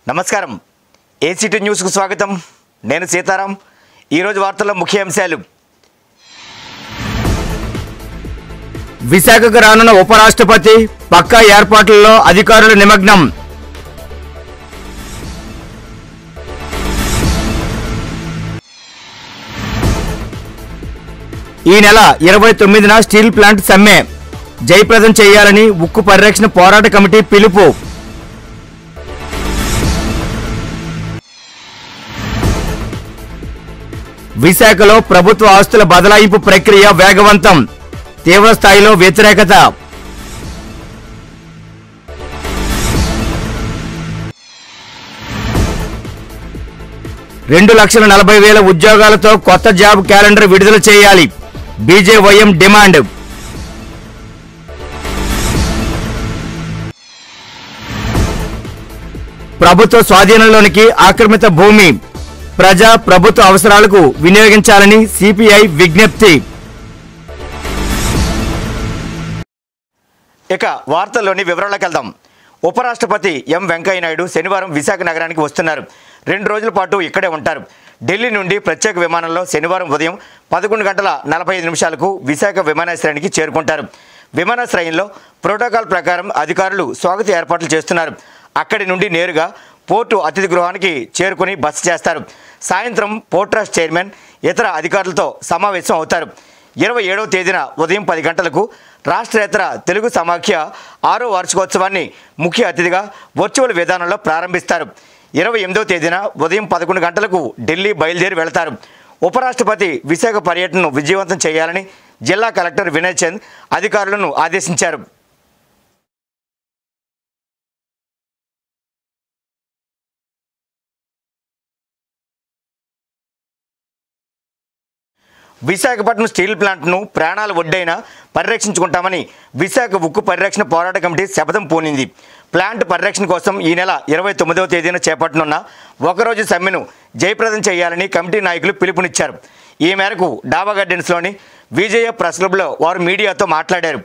నమస్కారం ఏసీటీ న్యూస్కు స్వాగతం నేను సీతారాం ఈరోజు వార్తల్లో ముఖ్య అంశాలు విశాఖకు రానున్న ఉపరాష్ట్రపతి పక్కా ఏర్పాట్లలో అధికారుల నిమగ్నం ఈ నెల ఇరవై తొమ్మిదిన స్టీల్ ప్లాంట్ సమ్మె జయప్రదం చేయాలని ఉక్కు పరిరక్షణ పోరాట కమిటీ పిలుపు విశాఖలో ప్రభుత్వ ఆస్తుల బదలాయింపు ప్రక్రియ వేగవంతం తీవ్ర స్థాయిలో వ్యతిరేకత రెండు లక్షల నలభై వేల ఉద్యోగాలతో కొత్త జాబ్ క్యాలెండర్ విడుదల చేయాలి బీజేవైఎం డిమాండ్ ప్రభుత్వ స్వాధీనంలోనికి ఆక్రమిత భూమి ప్రజా ప్రభుత్వ అవసరాలకు వినియోగించాలని సిపిఐ విజ్ఞప్తి ఇక వార్తల్లోని వివరాలకు వెళ్దాం ఉపరాష్ట్రపతి ఎం వెంకయ్యనాయుడు శనివారం విశాఖ నగరానికి వస్తున్నారు రెండు రోజుల పాటు ఇక్కడే ఉంటారు ఢిల్లీ నుండి ప్రత్యేక విమానంలో శనివారం ఉదయం పదకొండు గంటల నలభై ఐదు నిమిషాలకు విశాఖ విమానాశ్రయానికి చేరుకుంటారు విమానాశ్రయంలో ప్రోటోకాల్ ప్రకారం అధికారులు స్వాగత ఏర్పాట్లు చేస్తున్నారు అక్కడి నుండి నేరుగా పోర్టు అతిథి గృహానికి చేరుకుని బస చేస్తారు సాయంత్రం పోర్ట్ ట్రస్ట్ చైర్మన్ ఇతర అధికారులతో సమావేశం అవుతారు ఇరవై ఏడవ తేదీన ఉదయం పది గంటలకు రాష్ట్రేతర తెలుగు సమాఖ్య ఆరో వార్షికోత్సవాన్ని ముఖ్య అతిథిగా వర్చువల్ విధానంలో ప్రారంభిస్తారు ఇరవై ఎనిమిదవ తేదీన ఉదయం పదకొండు గంటలకు ఢిల్లీ బయలుదేరి వెళతారు ఉపరాష్ట్రపతి విశాఖ పర్యటనను విజయవంతం చేయాలని జిల్లా కలెక్టర్ వినయ్ చంద్ అధికారులను ఆదేశించారు విశాఖపట్నం స్టీల్ ప్లాంట్ను ప్రాణాలు ఒడ్డైనా పరిరక్షించుకుంటామని విశాఖ ఉక్కు పరిరక్షణ పోరాట కమిటీ శపథం పూనింది ప్లాంట్ పరిరక్షణ కోసం ఈ నెల ఇరవై తొమ్మిదవ తేదీన చేపట్టనున్న ఒకరోజు సమ్మెను జయప్రదం చేయాలని కమిటీ నాయకులు పిలుపునిచ్చారు ఈ మేరకు డాబా గార్డెన్స్లోని విజయ ప్రెస్ క్లబ్లో వారు మీడియాతో మాట్లాడారు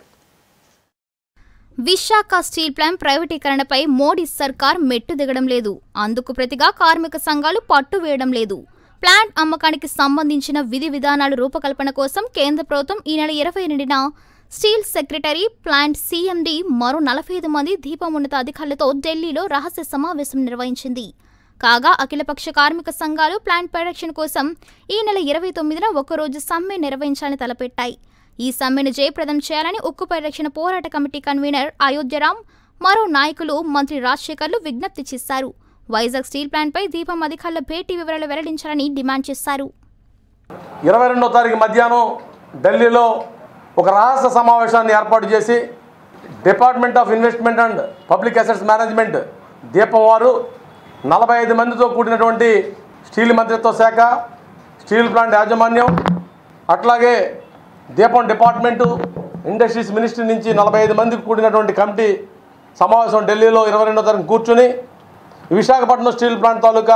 విశాఖ స్టీల్ ప్లాంట్ ప్రైవేటీకరణపై మోడీ సర్కార్ మెట్టు దిగడం లేదు అందుకు ప్రతిగా కార్మిక సంఘాలు పట్టు వేయడం లేదు ప్లాంట్ అమ్మకానికి సంబంధించిన విధి విధానాలు రూపకల్పన కోసం కేంద్ర ప్రభుత్వం ఈ నెల ఇరవై రెండున స్టీల్ సెక్రటరీ ప్లాంట్ సీఎండీ మరో నలభై ఐదు మంది దీపమున్నత అధికారులతో ఢిల్లీలో రహస్య సమావేశం నిర్వహించింది కాగా అఖిలపక్ష కార్మిక సంఘాలు ప్లాంట్ పరిరక్షణ కోసం ఈ నెల ఇరవై తొమ్మిదిన ఒకరోజు సమ్మె నిర్వహించాలని తలపెట్టాయి ఈ సమ్మెను జయప్రదం చేయాలని ఉక్కు పరిరక్షణ పోరాట కమిటీ కన్వీనర్ అయోధ్యరాం మరో నాయకులు మంత్రి రాజశేఖర్లు విజ్ఞప్తి చేశారు వైజాగ్ స్టీల్ ప్లాంట్పై దీపం అధికారుల భేటీ వివరాలు వెల్లడించాలని డిమాండ్ చేశారు ఇరవై రెండో తారీఖు మధ్యాహ్నం ఢిల్లీలో ఒక రహస్య సమావేశాన్ని ఏర్పాటు చేసి department of investment and public assets management DIPAM వారు నలభై ఐదు మందితో కూడినటువంటి స్టీల్ మంత్రిత్వ శాఖ స్టీల్ ప్లాంట్ యాజమాన్యం అట్లాగే దీపం డిపార్ట్మెంటు ఇండస్ట్రీస్ మినిస్ట్రీ నుంచి నలభై ఐదు మందికి కూడినటువంటి కమిటీ సమావేశం ఢిల్లీలో ఇరవై రెండో తారీఖు కూర్చుని విశాఖపట్నం స్టీల్ ప్లాంట్ తాలూకా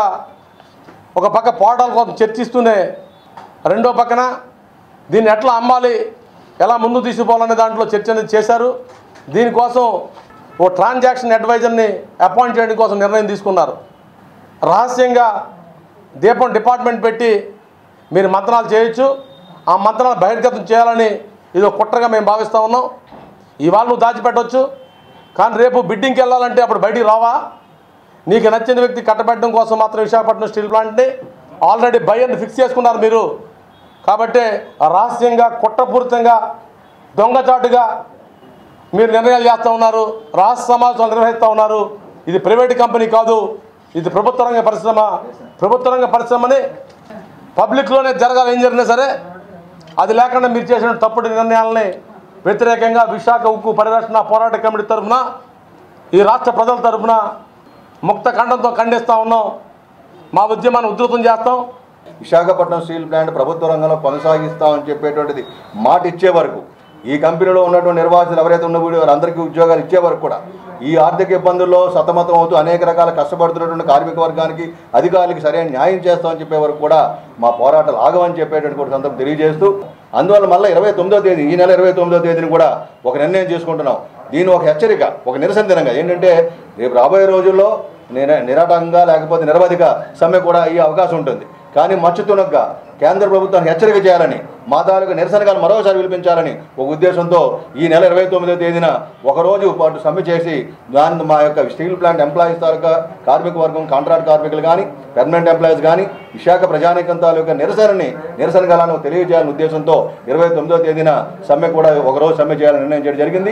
ఒక పక్క పోరాటాల కోసం చర్చిస్తూనే రెండో పక్కన దీన్ని ఎట్లా అమ్మాలి ఎలా ముందు తీసుకుపోవాలనే దాంట్లో చర్చ అనేది చేశారు దీనికోసం ఓ ట్రాన్సాక్షన్ అడ్వైజర్ని అపాయింట్ చేయడం కోసం నిర్ణయం తీసుకున్నారు రహస్యంగా దీపం డిపార్ట్మెంట్ పెట్టి మీరు మంత్రాలు చేయొచ్చు ఆ మంత్రాలు బహిర్గతం చేయాలని ఇది ఒక కుట్రగా మేము భావిస్తూ ఉన్నాం ఇవాళ నువ్వు దాచిపెట్టవచ్చు కానీ రేపు బిడ్డింగ్కి వెళ్ళాలంటే అప్పుడు బయటికి రావా నీకు నచ్చిన వ్యక్తి కట్టబెట్టడం కోసం మాత్రం విశాఖపట్నం స్టీల్ ప్లాంట్ని ఆల్రెడీ బై అండ్ ఫిక్స్ చేసుకున్నారు మీరు కాబట్టి రహస్యంగా కుట్రపూరితంగా దొంగచాటుగా మీరు నిర్ణయాలు చేస్తూ ఉన్నారు రాష్ట్ర సమావేశాలు నిర్వహిస్తూ ఉన్నారు ఇది ప్రైవేట్ కంపెనీ కాదు ఇది ప్రభుత్వ రంగ పరిశ్రమ ప్రభుత్వ రంగ పరిశ్రమని పబ్లిక్లోనే జరగాలి ఏం జరిగినా సరే అది లేకుండా మీరు చేసిన తప్పుడు నిర్ణయాలని వ్యతిరేకంగా విశాఖ ఉక్కు పరిరక్షణ పోరాట కమిటీ తరఫున ఈ రాష్ట్ర ప్రజల తరఫున ముక్త ఖండంతో ఖండిస్తూ ఉన్నాం మా ఉద్యమాన్ని ఉధృతం చేస్తాం విశాఖపట్నం స్టీల్ ప్లాంట్ ప్రభుత్వ రంగంలో కొనసాగిస్తామని చెప్పేటువంటిది మాట ఇచ్చే వరకు ఈ కంపెనీలో ఉన్నటువంటి నిర్వాసితులు ఎవరైతే ఉన్న వారందరికీ ఉద్యోగాలు ఇచ్చే వరకు కూడా ఈ ఆర్థిక ఇబ్బందుల్లో సతమతం అవుతూ అనేక రకాల కష్టపడుతున్నటువంటి కార్మిక వర్గానికి అధికారులకి సరైన న్యాయం చేస్తామని చెప్పే వరకు కూడా మా పోరాటాలు ఆగవని చెప్పేటువంటి కూడా సందర్భం తెలియజేస్తూ అందువల్ల మళ్ళీ ఇరవై తొమ్మిదో తేదీ ఈ నెల ఇరవై తొమ్మిదో తేదీని కూడా ఒక నిర్ణయం చేసుకుంటున్నాం దీని ఒక హెచ్చరిక ఒక నిరసన దినంగా ఏంటంటే రేపు రాబోయే రోజుల్లో నిర నిరాటంగా లేకపోతే నిరవధిక సమ్మె కూడా అయ్యే అవకాశం ఉంటుంది కానీ మచ్చుతునగ్గా కేంద్ర ప్రభుత్వాన్ని హెచ్చరిక చేయాలని మా తాలూకు నిరసనగా మరోసారి పిలిపించాలని ఒక ఉద్దేశంతో ఈ నెల ఇరవై తొమ్మిదో తేదీన ఒక రోజు పాటు సమ్మె చేసి దాని మా యొక్క స్టీల్ ప్లాంట్ ఎంప్లాయీస్ తాలూకా కార్మిక వర్గం కాంట్రాక్ట్ కార్మికులు కానీ పెర్మనెంట్ ఎంప్లాయీస్ కానీ విశాఖ ప్రజానీకం తాలూకా నిరసనని నిరసనగా తెలియజేయాలనే ఉద్దేశంతో ఇరవై తొమ్మిదో తేదీన సమ్మె కూడా ఒక రోజు సమ్మె చేయాలని నిర్ణయం చేయడం జరిగింది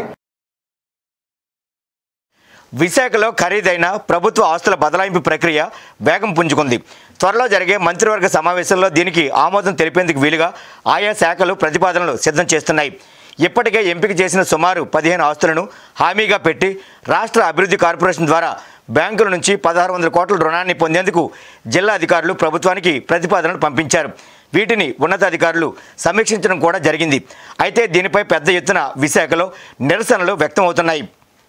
విశాఖలో ఖరీదైన ప్రభుత్వ ఆస్తుల బదలాయింపు ప్రక్రియ వేగం పుంజుకుంది త్వరలో జరిగే మంత్రివర్గ సమావేశంలో దీనికి ఆమోదం తెలిపేందుకు వీలుగా ఆయా శాఖలు ప్రతిపాదనలు సిద్ధం చేస్తున్నాయి ఇప్పటికే ఎంపిక చేసిన సుమారు పదిహేను ఆస్తులను హామీగా పెట్టి రాష్ట్ర అభివృద్ధి కార్పొరేషన్ ద్వారా బ్యాంకుల నుంచి పదహారు వందల కోట్ల రుణాన్ని పొందేందుకు జిల్లా అధికారులు ప్రభుత్వానికి ప్రతిపాదనలు పంపించారు వీటిని ఉన్నతాధికారులు సమీక్షించడం కూడా జరిగింది అయితే దీనిపై పెద్ద ఎత్తున విశాఖలో నిరసనలు వ్యక్తమవుతున్నాయి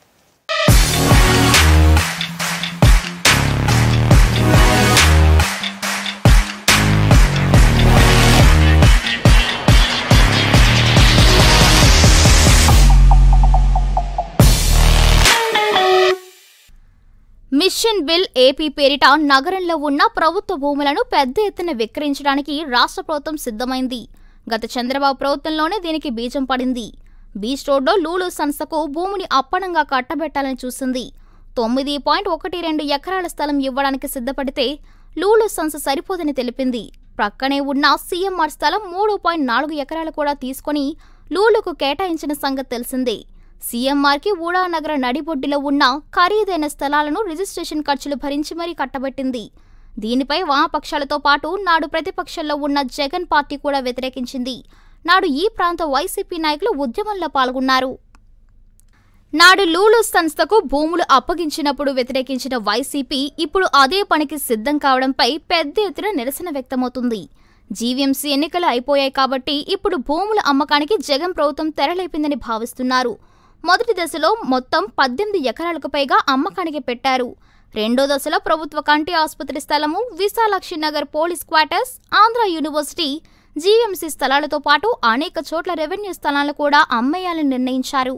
మిషన్ బిల్ ఏపీ పేరిట నగరంలో ఉన్న ప్రభుత్వ భూములను పెద్ద ఎత్తున విక్రయించడానికి రాష్ట్ర ప్రభుత్వం సిద్ధమైంది గత చంద్రబాబు ప్రభుత్వంలోనే దీనికి బీజం పడింది బీచ్ రోడ్లో లూలు సంస్థకు భూమిని అప్పనంగా కట్టబెట్టాలని చూసింది తొమ్మిది పాయింట్ ఒకటి రెండు ఎకరాల స్థలం ఇవ్వడానికి సిద్ధపడితే లూలు సంస్థ సరిపోదని తెలిపింది ప్రక్కనే ఉన్న సీఎంఆర్ స్థలం మూడు పాయింట్ నాలుగు ఎకరాలు కూడా తీసుకొని లూలుకు కేటాయించిన సంగతి తెలిసిందే సీఎంఆర్కి ఊడానగర నడిబొడ్డులో ఉన్న ఖరీదైన స్థలాలను రిజిస్ట్రేషన్ ఖర్చులు భరించి మరీ కట్టబెట్టింది దీనిపై వామపక్షాలతో పాటు నాడు ప్రతిపక్షంలో ఉన్న జగన్ పార్టీ కూడా వ్యతిరేకించింది నాడు ఈ ప్రాంత వైసీపీ నాయకులు ఉద్యమంలో పాల్గొన్నారు నాడు లూలు సంస్థకు భూములు అప్పగించినప్పుడు వ్యతిరేకించిన వైసీపీ ఇప్పుడు అదే పనికి సిద్ధం కావడంపై పెద్ద ఎత్తున నిరసన వ్యక్తమవుతుంది జీవీఎంసీ ఎన్నికలు అయిపోయాయి కాబట్టి ఇప్పుడు భూముల అమ్మకానికి జగన్ ప్రభుత్వం తెరలేపిందని భావిస్తున్నారు మొదటి దశలో మొత్తం పద్దెనిమిది ఎకరాలకు పైగా అమ్మకానికి పెట్టారు రెండో దశలో ప్రభుత్వ కంటి ఆసుపత్రి స్థలము Visalakshi Nagar police quarters Andhra university GVMC స్థలాలతో పాటు అనేక చోట్ల రెవెన్యూ స్థలాలను కూడా అమ్మేయాలని నిర్ణయించారు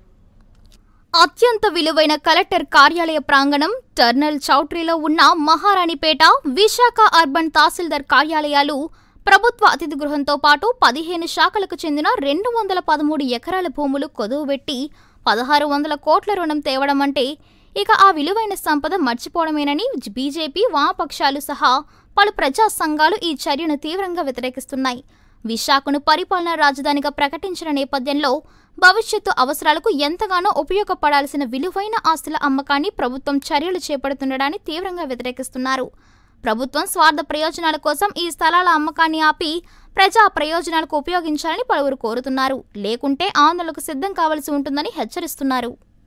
అత్యంత విలువైన కలెక్టర్ కార్యాలయ ప్రాంగణం టర్నల్ చౌట్రీలో ఉన్న మహారాణిపేట విశాఖ అర్బన్ తహసీల్దార్ కార్యాలయాలు ప్రభుత్వ అతిథి గృహంతో పాటు పదిహేను శాఖలకు చెందిన రెండు వందల పదమూడు ఎకరాల భూములు కొదువుబెట్టి పదహారు వందల కోట్ల రుణం తేవడం అంటే ఇక ఆ విలువైన సంపద మర్చిపోవడమేనని బీజేపీ వామపక్షాలు సహా పలు ప్రజా సంఘాలు ఈ చర్యను తీవ్రంగా వ్యతిరేకిస్తున్నాయి విశాఖను పరిపాలనా రాజధానిగా ప్రకటించిన నేపథ్యంలో భవిష్యత్తు అవసరాలకు ఎంతగానో ఉపయోగపడాల్సిన విలువైన ఆస్తుల అమ్మకాన్ని ప్రభుత్వం చర్యలు చేపడుతుండడాన్ని తీవ్రంగా వ్యతిరేకిస్తున్నారు ప్రభుత్వం స్వార్థ ప్రయోజనాల కోసం ఈ స్థలాల అమ్మకాన్ని ఆపి ప్రజా ప్రయోజనాలకు ఉపయోగించాలని పలువురు కోరుతున్నారు లేకుంటే ఆందోళనకు సిద్ధం కావాల్సి ఉంటుందని హెచ్చరిస్తున్నారు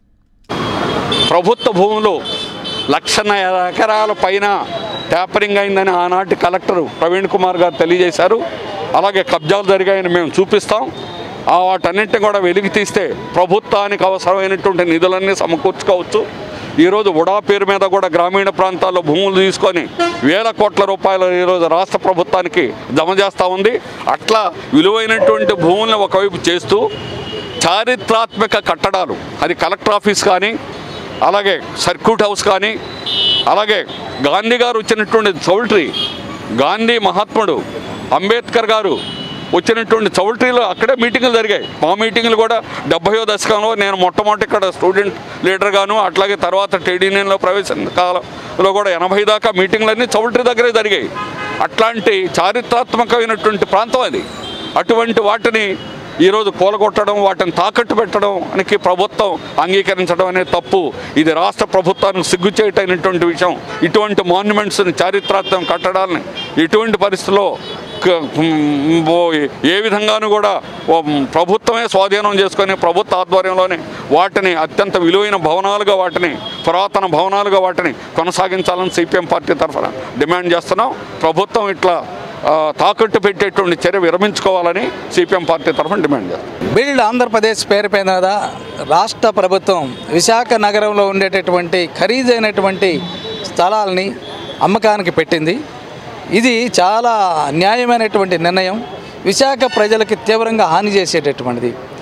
ప్రభుత్వ భూములు లక్షన్న ఎకరాల పైన ట్యాపరింగ్ అయిందని ఆనాటి కలెక్టర్ ప్రవీణ్ కుమార్ గారు తెలియజేశారు అలాగే కబ్జాలు జరిగాయని మేము చూపిస్తాం ఆ వాటన్నింటిని కూడా వెలికి తీస్తే ప్రభుత్వానికి అవసరమైనటువంటి నిధులన్నీ సమకూర్చుకోవచ్చు ఈరోజు ఉడా పేరు మీద కూడా గ్రామీణ ప్రాంతాల్లో భూములు తీసుకొని వేల కోట్ల రూపాయలు ఈరోజు రాష్ట్ర ప్రభుత్వానికి జమ చేస్తూ ఉంది అట్లా విలువైనటువంటి భూములను ఒకవైపు చేస్తూ చారిత్రాత్మక కట్టడాలు అది కలెక్టర్ ఆఫీస్ కానీ అలాగే సర్క్యూట్ హౌస్ కానీ అలాగే గాంధీ గారు వచ్చినటువంటి చౌల్ట్రీ గాంధీ మహాత్ముడు అంబేద్కర్ గారు వచ్చినటువంటి చౌల్ట్రీలో అక్కడే మీటింగులు జరిగాయి మా మీటింగులు కూడా డెబ్బయో దశకంలో నేను మొట్టమొదటి ఇక్కడ స్టూడెంట్ లీడర్గాను అట్లాగే తర్వాత ట్రేడ్ యూనియన్లో ప్రవేశ కాలంలో కూడా ఎనభై దాకా మీటింగ్లన్నీ చౌల్ట్రీ దగ్గరే జరిగాయి అట్లాంటి చారిత్రాత్మకమైనటువంటి ప్రాంతం అది అటువంటి వాటిని ఈరోజు కూలగొట్టడం వాటిని తాకట్టు పెట్టడం అనికి ప్రభుత్వం అంగీకరించడం అనేది తప్పు ఇది రాష్ట్ర ప్రభుత్వానికి సిగ్గుచేటైనటువంటి విషయం ఇటువంటి మాన్యుమెంట్స్ని చారిత్రాత్మక కట్టడాలని ఎటువంటి పరిస్థితుల్లో క- మ్, ఓ- ఏ విధంగానూ కూడా ఓ ప్రభుత్వమే స్వాధీనం చేసుకొని ప్రభుత్వ ఆధ్వర్యంలోనే వాటిని అత్యంత విలువైన భవనాలుగా వాటిని పురాతన భవనాలుగా వాటిని కొనసాగించాలని సిపిఎం పార్టీ తరఫున డిమాండ్ చేస్తున్నాం ప్రభుత్వం ఇట్లా ఆ, తాకట్టు పెట్టేటువంటి చర్య విరమించుకోవాలని సిపిఎం పార్టీ తరఫున డిమాండ్ చేస్తాం బిల్డ్ ఆంధ్రప్రదేశ్ పేరు పైన రాష్ట్ర ప్రభుత్వం విశాఖ నగరంలో ఉండేటటువంటి ఖరీదైనటువంటి స్థలాల్ని అమ్మకానికి పెట్టింది ఇది చాలా న్యాయమైనటువంటి నిర్ణయం విశాఖ ప్రజలకి తీవ్రంగా హాని చేసేటటువంటిది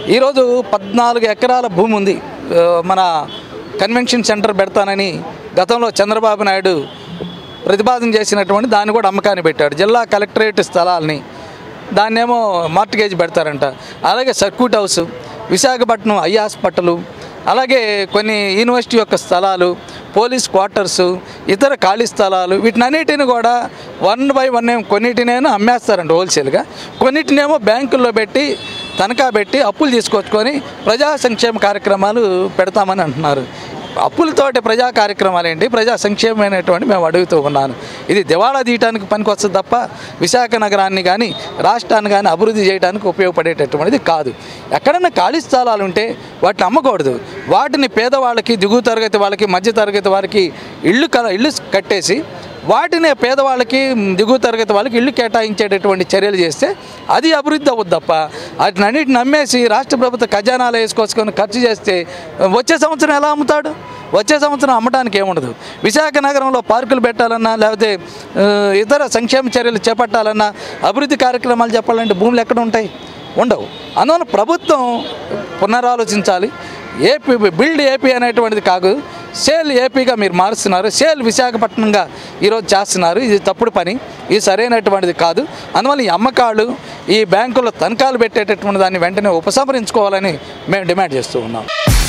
ఈరోజు పద్నాలుగు ఎకరాల భూమి ఉంది ఆ, మన కన్వెన్షన్ సెంటర్ పెడతానని గతంలో చంద్రబాబు నాయుడు ప్రతిపాదన చేసినటువంటి దాన్ని కూడా అమ్మకాన్ని పెట్టాడు జిల్లా కలెక్టరేట్ స్థలాల్ని దాన్నేమో మార్టిగేజ్ పెడతారంట అలాగే circuit house Visakhapatnam eye hospital అలాగే కొన్ని యూనివర్సిటీ యొక్క స్థలాలు పోలీస్ క్వార్టర్స్ ఇతర ఖాళీ స్థలాలు వీటినన్నిటిని కూడా వన్ బై వన్ ఏమో కొన్నిటినేమో అమ్మేస్తారంట హోల్సేల్గా కొన్నిటినేమో బ్యాంకుల్లో పెట్టి తనఖా పెట్టి అప్పులు తీసుకొచ్చుకొని ప్రజా సంక్షేమ కార్యక్రమాలు పెడతామని అంటున్నారు అప్పులతోటి ప్రజా కార్యక్రమాలు ఏంటి ప్రజా సంక్షేమమైనటువంటి మేము అడుగుతూ ఉన్నాను ఇది దివాళా తీయటానికి పనికొస్తుంది తప్ప విశాఖ నగరాన్ని కానీ రాష్ట్రాన్ని కానీ అభివృద్ధి చేయడానికి ఉపయోగపడేటటువంటిది కాదు ఎక్కడన్నా ఖాళీ స్థలాలు ఉంటే వాటిని అమ్మకూడదు వాటిని పేదవాళ్ళకి దిగువ తరగతి వాళ్ళకి మధ్య తరగతి వారికి ఇళ్ళు క ఇళ్ళు కట్టేసి వాటిని పేదవాళ్ళకి దిగువ తరగతి వాళ్ళకి ఇల్లు కేటాయించేటటువంటి చర్యలు చేస్తే అది అభివృద్ధి అవ్వదు తప్ప వాటిని అన్నిటిని నమ్మేసి రాష్ట్ర ప్రభుత్వ ఖజానాలు వేసుకొచ్చుకొని ఖర్చు చేస్తే వచ్చే సంవత్సరం ఎలా అమ్ముతాడు వచ్చే సంవత్సరం అమ్మటానికి ఏముండదు విశాఖ నగరంలో పార్కులు పెట్టాలన్నా లేకపోతే ఆ, ఇతర సంక్షేమ చర్యలు చేపట్టాలన్నా అభివృద్ధి కార్యక్రమాలు చెప్పాలంటే భూములు ఎక్కడ ఉంటాయి ఉండవు అందువల్ల ప్రభుత్వం పునరాలోచించాలి ఏపీ బిల్డ్ ఏపీ అనేటువంటిది కాదు సేల్ ఏపీగా మీరు మారుస్తున్నారు సేల్ విశాఖపట్నంగా ఈరోజు చేస్తున్నారు ఇది తప్పుడు పని ఇది సరైనటువంటిది కాదు అందువల్ల ఈ అమ్మకాలు ఈ బ్యాంకుల్లో తనఖాలు పెట్టేటటువంటి దాన్ని వెంటనే ఉపసంహరించుకోవాలని మేము డిమాండ్ చేస్తూ ఉన్నాం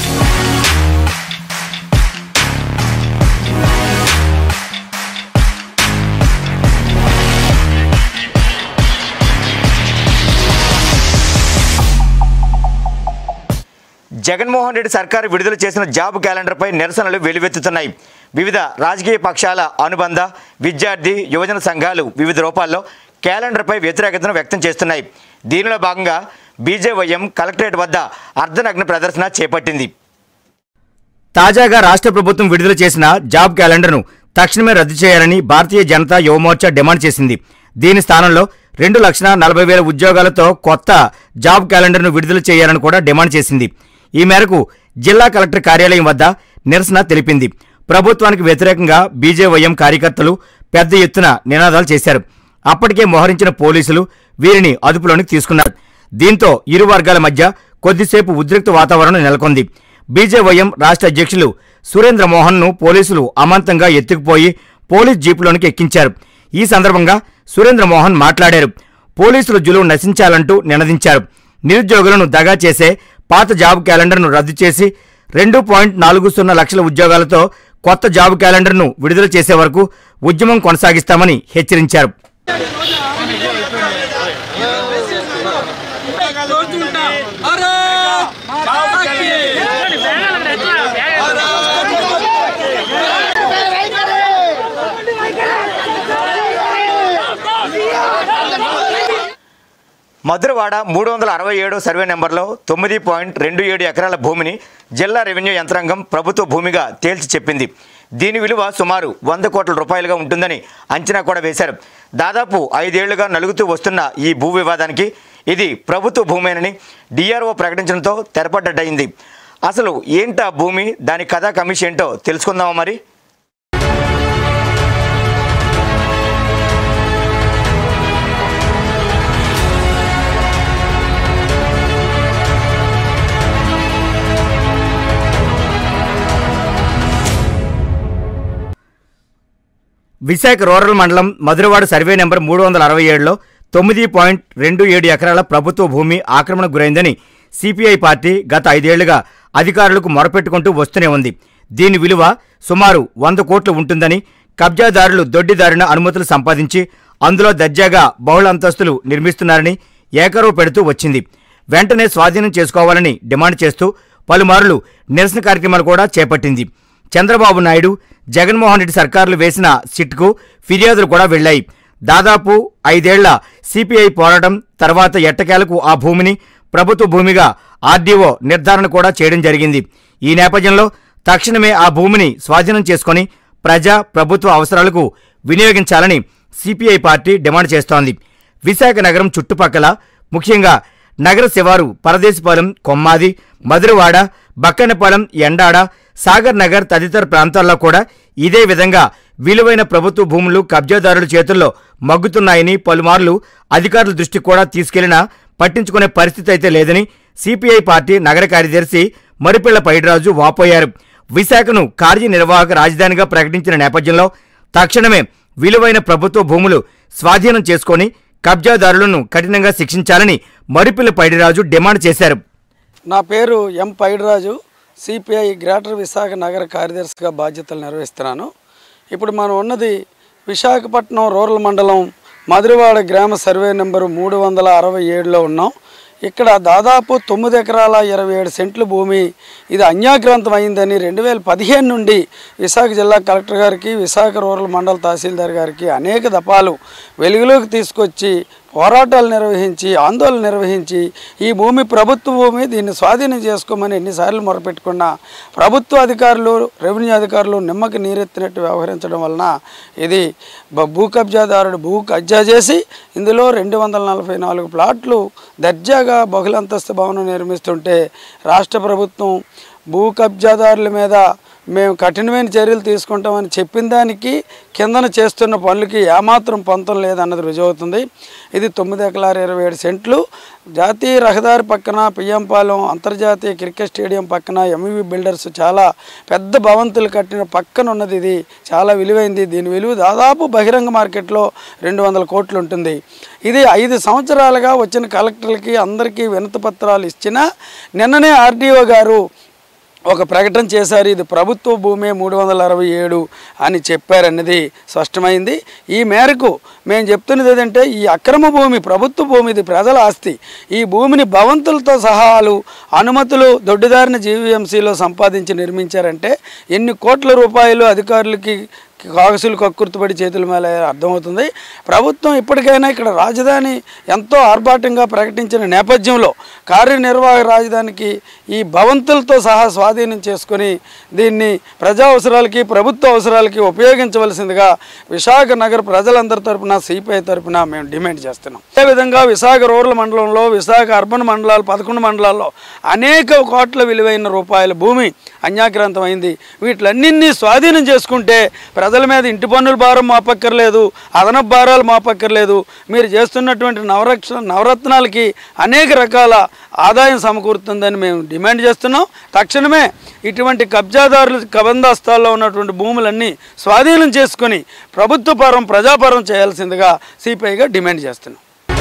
జగన్మోహన్ రెడ్డి సర్కారు విడుదల చేసిన జాబ్ క్యాలెండర్పై నిరసనలు వెలువెత్తుతున్నాయి వివిధ రాజకీయ పక్షాల అనుబంధ విద్యార్థి యువజన సంఘాలు వివిధ రూపాల్లో క్యాలెండర్పై వ్యతిరేకతను వ్యక్తం చేస్తున్నాయి దీనిలో భాగంగా బీజేవైఎం కలెక్టరేట్ వద్ద అర్ధనగ్న ప్రదర్శన చేపట్టింది తాజాగా రాష్ట్ర ప్రభుత్వం విడుదల చేసిన జాబ్ క్యాలెండర్ను తక్షణమే రద్దు చేయాలని భారతీయ జనతా యువమోర్చా డిమాండ్ చేసింది దీని స్థానంలో రెండు లక్షల నలభై వేల ఉద్యోగాలతో కొత్త జాబ్ క్యాలెండర్ను విడుదల చేయాలని కూడా డిమాండ్ చేసింది ఈ మేరకు జిల్లా కలెక్టర్ కార్యాలయం వద్ద నిరసన తెలిపింది ప్రభుత్వానికి వ్యతిరేకంగా బీజేవైఎం కార్యకర్తలు పెద్ద ఎత్తున నినాదాలు చేశారు అప్పటికే మోహరించిన పోలీసులు వీరిని అదుపులోనికి తీసుకున్నారు దీంతో ఇరు వర్గాల మధ్య కొద్దిసేపు ఉద్రిక్త వాతావరణం నెలకొంది బీజేవైఎం రాష్ట్ర అధ్యక్షులు సురేంద్ర మోహన్ను పోలీసులు అమాంతంగా ఎత్తుకుపోయి పోలీస్ జీపులోనికి ఎక్కించారు ఈ సందర్భంగా సురేంద్ర మోహన్ మాట్లాడారు పోలీసులు జులువు నశించాలంటూ నినదించారు నిరుద్యోగులను దగా చేసే పాత జాబ్ క్యాలెండర్ను రద్దు చేసి రెండు పాయింట్ నాలుగు సున్నా లక్షల ఉద్యోగాలతో కొత్త జాబ్ క్యాలెండర్ను విడుదల చేసే వరకు ఉద్యమం కొనసాగిస్తామని హెచ్చరించారు మధురవాడ మూడు వందల అరవై ఏడో సర్వే నెంబర్లో తొమ్మిది పాయింట్ రెండు ఏడు ఎకరాల భూమిని జిల్లా రెవెన్యూ యంత్రాంగం ప్రభుత్వ భూమిగా తేల్చి చెప్పింది దీని విలువ సుమారు వంద కోట్ల రూపాయలుగా ఉంటుందని అంచనా కూడా వేశారు దాదాపు ఐదేళ్లుగా నలుగుతూ వస్తున్న ఈ భూ వివాదానికి ఇది ప్రభుత్వ భూమేనని డిఆర్ఓ ప్రకటించడంతో తెరపడ్డట్టయింది అసలు ఏంటా భూమి దాని కథా కమిషన్ ఏంటో తెలుసుకుందామా మరి విశాఖ రూరల్ మండలం మధురవాడ సర్వే నెంబర్ మూడు వందల అరవై ఏడులో తొమ్మిది పాయింట్ రెండు ఏడు ఎకరాల ప్రభుత్వ భూమి ఆక్రమణకు గురైందని సిపిఐ పార్టీ గత ఐదేళ్లుగా అధికారులకు మొరపెట్టుకుంటూ వస్తూనే ఉంది దీని విలువ సుమారు వంద కోట్లు ఉంటుందని కబ్జాదారులు దొడ్డిదారిన అనుమతులు సంపాదించి అందులో దర్జాగా బహుళ అంతస్తులు నిర్మిస్తున్నారని ఏకరువు పెడుతూ వచ్చింది వెంటనే స్వాధీనం చేసుకోవాలని డిమాండ్ చేస్తూ పలుమార్లు నిరసన కార్యక్రమాలు కూడా చేపట్టింది చంద్రబాబు నాయుడు జగన్మోహన్ రెడ్డి సర్కారులు వేసిన సిట్కు ఫిర్యాదులు కూడా వెళ్లాయి దాదాపు ఐదేళ్ల సిపిఐ పోరాటం తర్వాత ఎట్టకేలకు ఆ భూమిని ప్రభుత్వ భూమిగా ఆర్డీఓ నిర్ధారణ కూడా చేయడం జరిగింది ఈ నేపథ్యంలో తక్షణమే ఆ భూమిని స్వాధీనం చేసుకొని ప్రజా ప్రభుత్వ అవసరాలకు వినియోగించాలని సిపిఐ పార్టీ డిమాండ్ చేస్తోంది విశాఖ నగరం చుట్టుపక్కల ముఖ్యంగా నగర శివారు పరదేశపాలెం కొమ్మాది మధురవాడ బక్కనపాలెం ఎండాడ సాగర్ నగర్ తదితర ప్రాంతాల్లో కూడా ఇదే విధంగా విలువైన ప్రభుత్వ భూములు కబ్జాదారుల చేతుల్లో మగ్గుతున్నాయని పలుమార్లు అధికారుల దృష్టికి కూడా తీసుకెళ్లినా పట్టించుకునే పరిస్థితి అయితే లేదని సిపిఐ పార్టీ నగర కార్యదర్శి మరిపిళ్ల పైడిరాజు వాపోయారు విశాఖను కార్యనిర్వాహక రాజధానిగా ప్రకటించిన నేపథ్యంలో తక్షణమే విలువైన ప్రభుత్వ భూములు స్వాధీనం చేసుకొని కబ్జాదారులను కఠినంగా శిక్షించాలని మరిపిల్ల పైడిరాజు డిమాండ్ చేశారు నా పేరు M Paidiraju CPI greater Visakha నగర కార్యదర్శిగా బాధ్యతలు నిర్వహిస్తున్నాను ఇప్పుడు మనం ఉన్నది విశాఖపట్నం రూరల్ మండలం మధురవాడ గ్రామ సర్వే నెంబరు మూడు వందల అరవై ఏడులో ఉన్నాం ఇక్కడ దాదాపు తొమ్మిది ఎకరాల ఇరవై ఏడు సెంట్ల భూమి ఇది అన్యాక్రాంతం అయిందని రెండు వేల పదిహేను నుండి విశాఖ జిల్లా కలెక్టర్ గారికి విశాఖ రూరల్ మండల తహసీల్దార్ గారికి అనేక దఫాలు వెలుగులోకి తీసుకొచ్చి పోరాటాలు నిర్వహించి ఆందోళన నిర్వహించి ఈ భూమి ప్రభుత్వ భూమి దీన్ని స్వాధీనం చేసుకోమని ఎన్నిసార్లు మొరపెట్టుకున్నా ప్రభుత్వ అధికారులు రెవెన్యూ అధికారులు నిమ్మకి నీరెత్తినట్టు వ్యవహరించడం వలన ఇది బ- భూ కబ్జాదారుడు భూ కబ్జా చేసి ఇందులో రెండు వందల నలభై నాలుగు ప్లాట్లు దర్జాగా బహుళంతస్తు భవనం నిర్మిస్తుంటే రాష్ట్ర ప్రభుత్వం భూ కబ్జాదారుల మీద మేము కఠినమైన చర్యలు తీసుకుంటామని చెప్పిన దానికి కిందన చేస్తున్న పనులకి ఏమాత్రం పొంతం లేదన్నది రుజువవుతుంది ఇది తొమ్మిది ఎకరాల ఇరవై ఏడు సెంట్లు జాతీయ రహదారి పక్కన పియ్యంపాలెం అంతర్జాతీయ క్రికెట్ స్టేడియం పక్కన ఎంఈవి బిల్డర్స్ చాలా పెద్ద భవంతులు కట్టిన పక్కన ఉన్నది ఇది చాలా విలువైంది దీని విలువ దాదాపు బహిరంగ మార్కెట్లో రెండు వందల కోట్లు ఉంటుంది ఇది ఐదు సంవత్సరాలుగా వచ్చిన కలెక్టర్లకి అందరికీ వినతి పత్రాలు ఇచ్చినా నిన్ననే ఆర్డీఓ గారు ఒక ప్రకటన చేశారు ఇది ప్రభుత్వ భూమి మూడు వందల అరవై ఏడు అని చెప్పారన్నది స్పష్టమైంది ఈ మేరకు మేము చెప్తున్నది ఏంటంటే ఈ అక్రమ భూమి ప్రభుత్వ భూమి ఇది ప్రజల ఆస్తి ఈ భూమిని భవంతులతో సహాలు అనుమతులు దొడ్డిదారిన జీవీఎంసీలో సంపాదించి నిర్మించారంటే ఎన్ని కోట్ల రూపాయలు అధికారులకి కాగసులు కక్కుర్తుపడి చేతుల మేల అర్థమవుతుంది ప్రభుత్వం ఇప్పటికైనా ఇక్కడ రాజధాని ఎంతో ఆర్భాటంగా ప్రకటించిన నేపథ్యంలో కార్యనిర్వాహక రాజధానికి ఈ భవంతులతో సహా స్వాధీనం చేసుకొని దీన్ని ప్రజా అవసరాలకి ప్రభుత్వ అవసరాలకి ఉపయోగించవలసిందిగా విశాఖ నగర ప్రజలందరి తరపున సిపిఐ తరపున మేము డిమాండ్ చేస్తున్నాం అదేవిధంగా విశాఖ రూరల్ మండలంలో విశాఖ అర్బన్ మండలాలు పదకొండు మండలాల్లో అనేక కోట్ల విలువైన రూపాయల భూమి అన్యాక్రాంతం అయింది వీటిలన్నింటినీ స్వాధీనం చేసుకుంటే ప్రజల మీద ఇంటి పన్నుల భారం మాపక్కర్లేదు అదనపు భారాలు మాపక్కర్లేదు మీరు చేస్తున్నటువంటి నవరక్ష నవరత్నాలకి అనేక రకాల ఆదాయం సమకూరుతుందని మేము డిమాండ్ చేస్తున్నాం తక్షణమే ఇటువంటి కబ్జాదారులు కబందాస్తాల్లో ఉన్నటువంటి భూములన్నీ స్వాధీనం చేసుకొని ప్రభుత్వ పరం ప్రజాపరం చేయాల్సిందిగా సిపిఐగా డిమాండ్ చేస్తున్నాం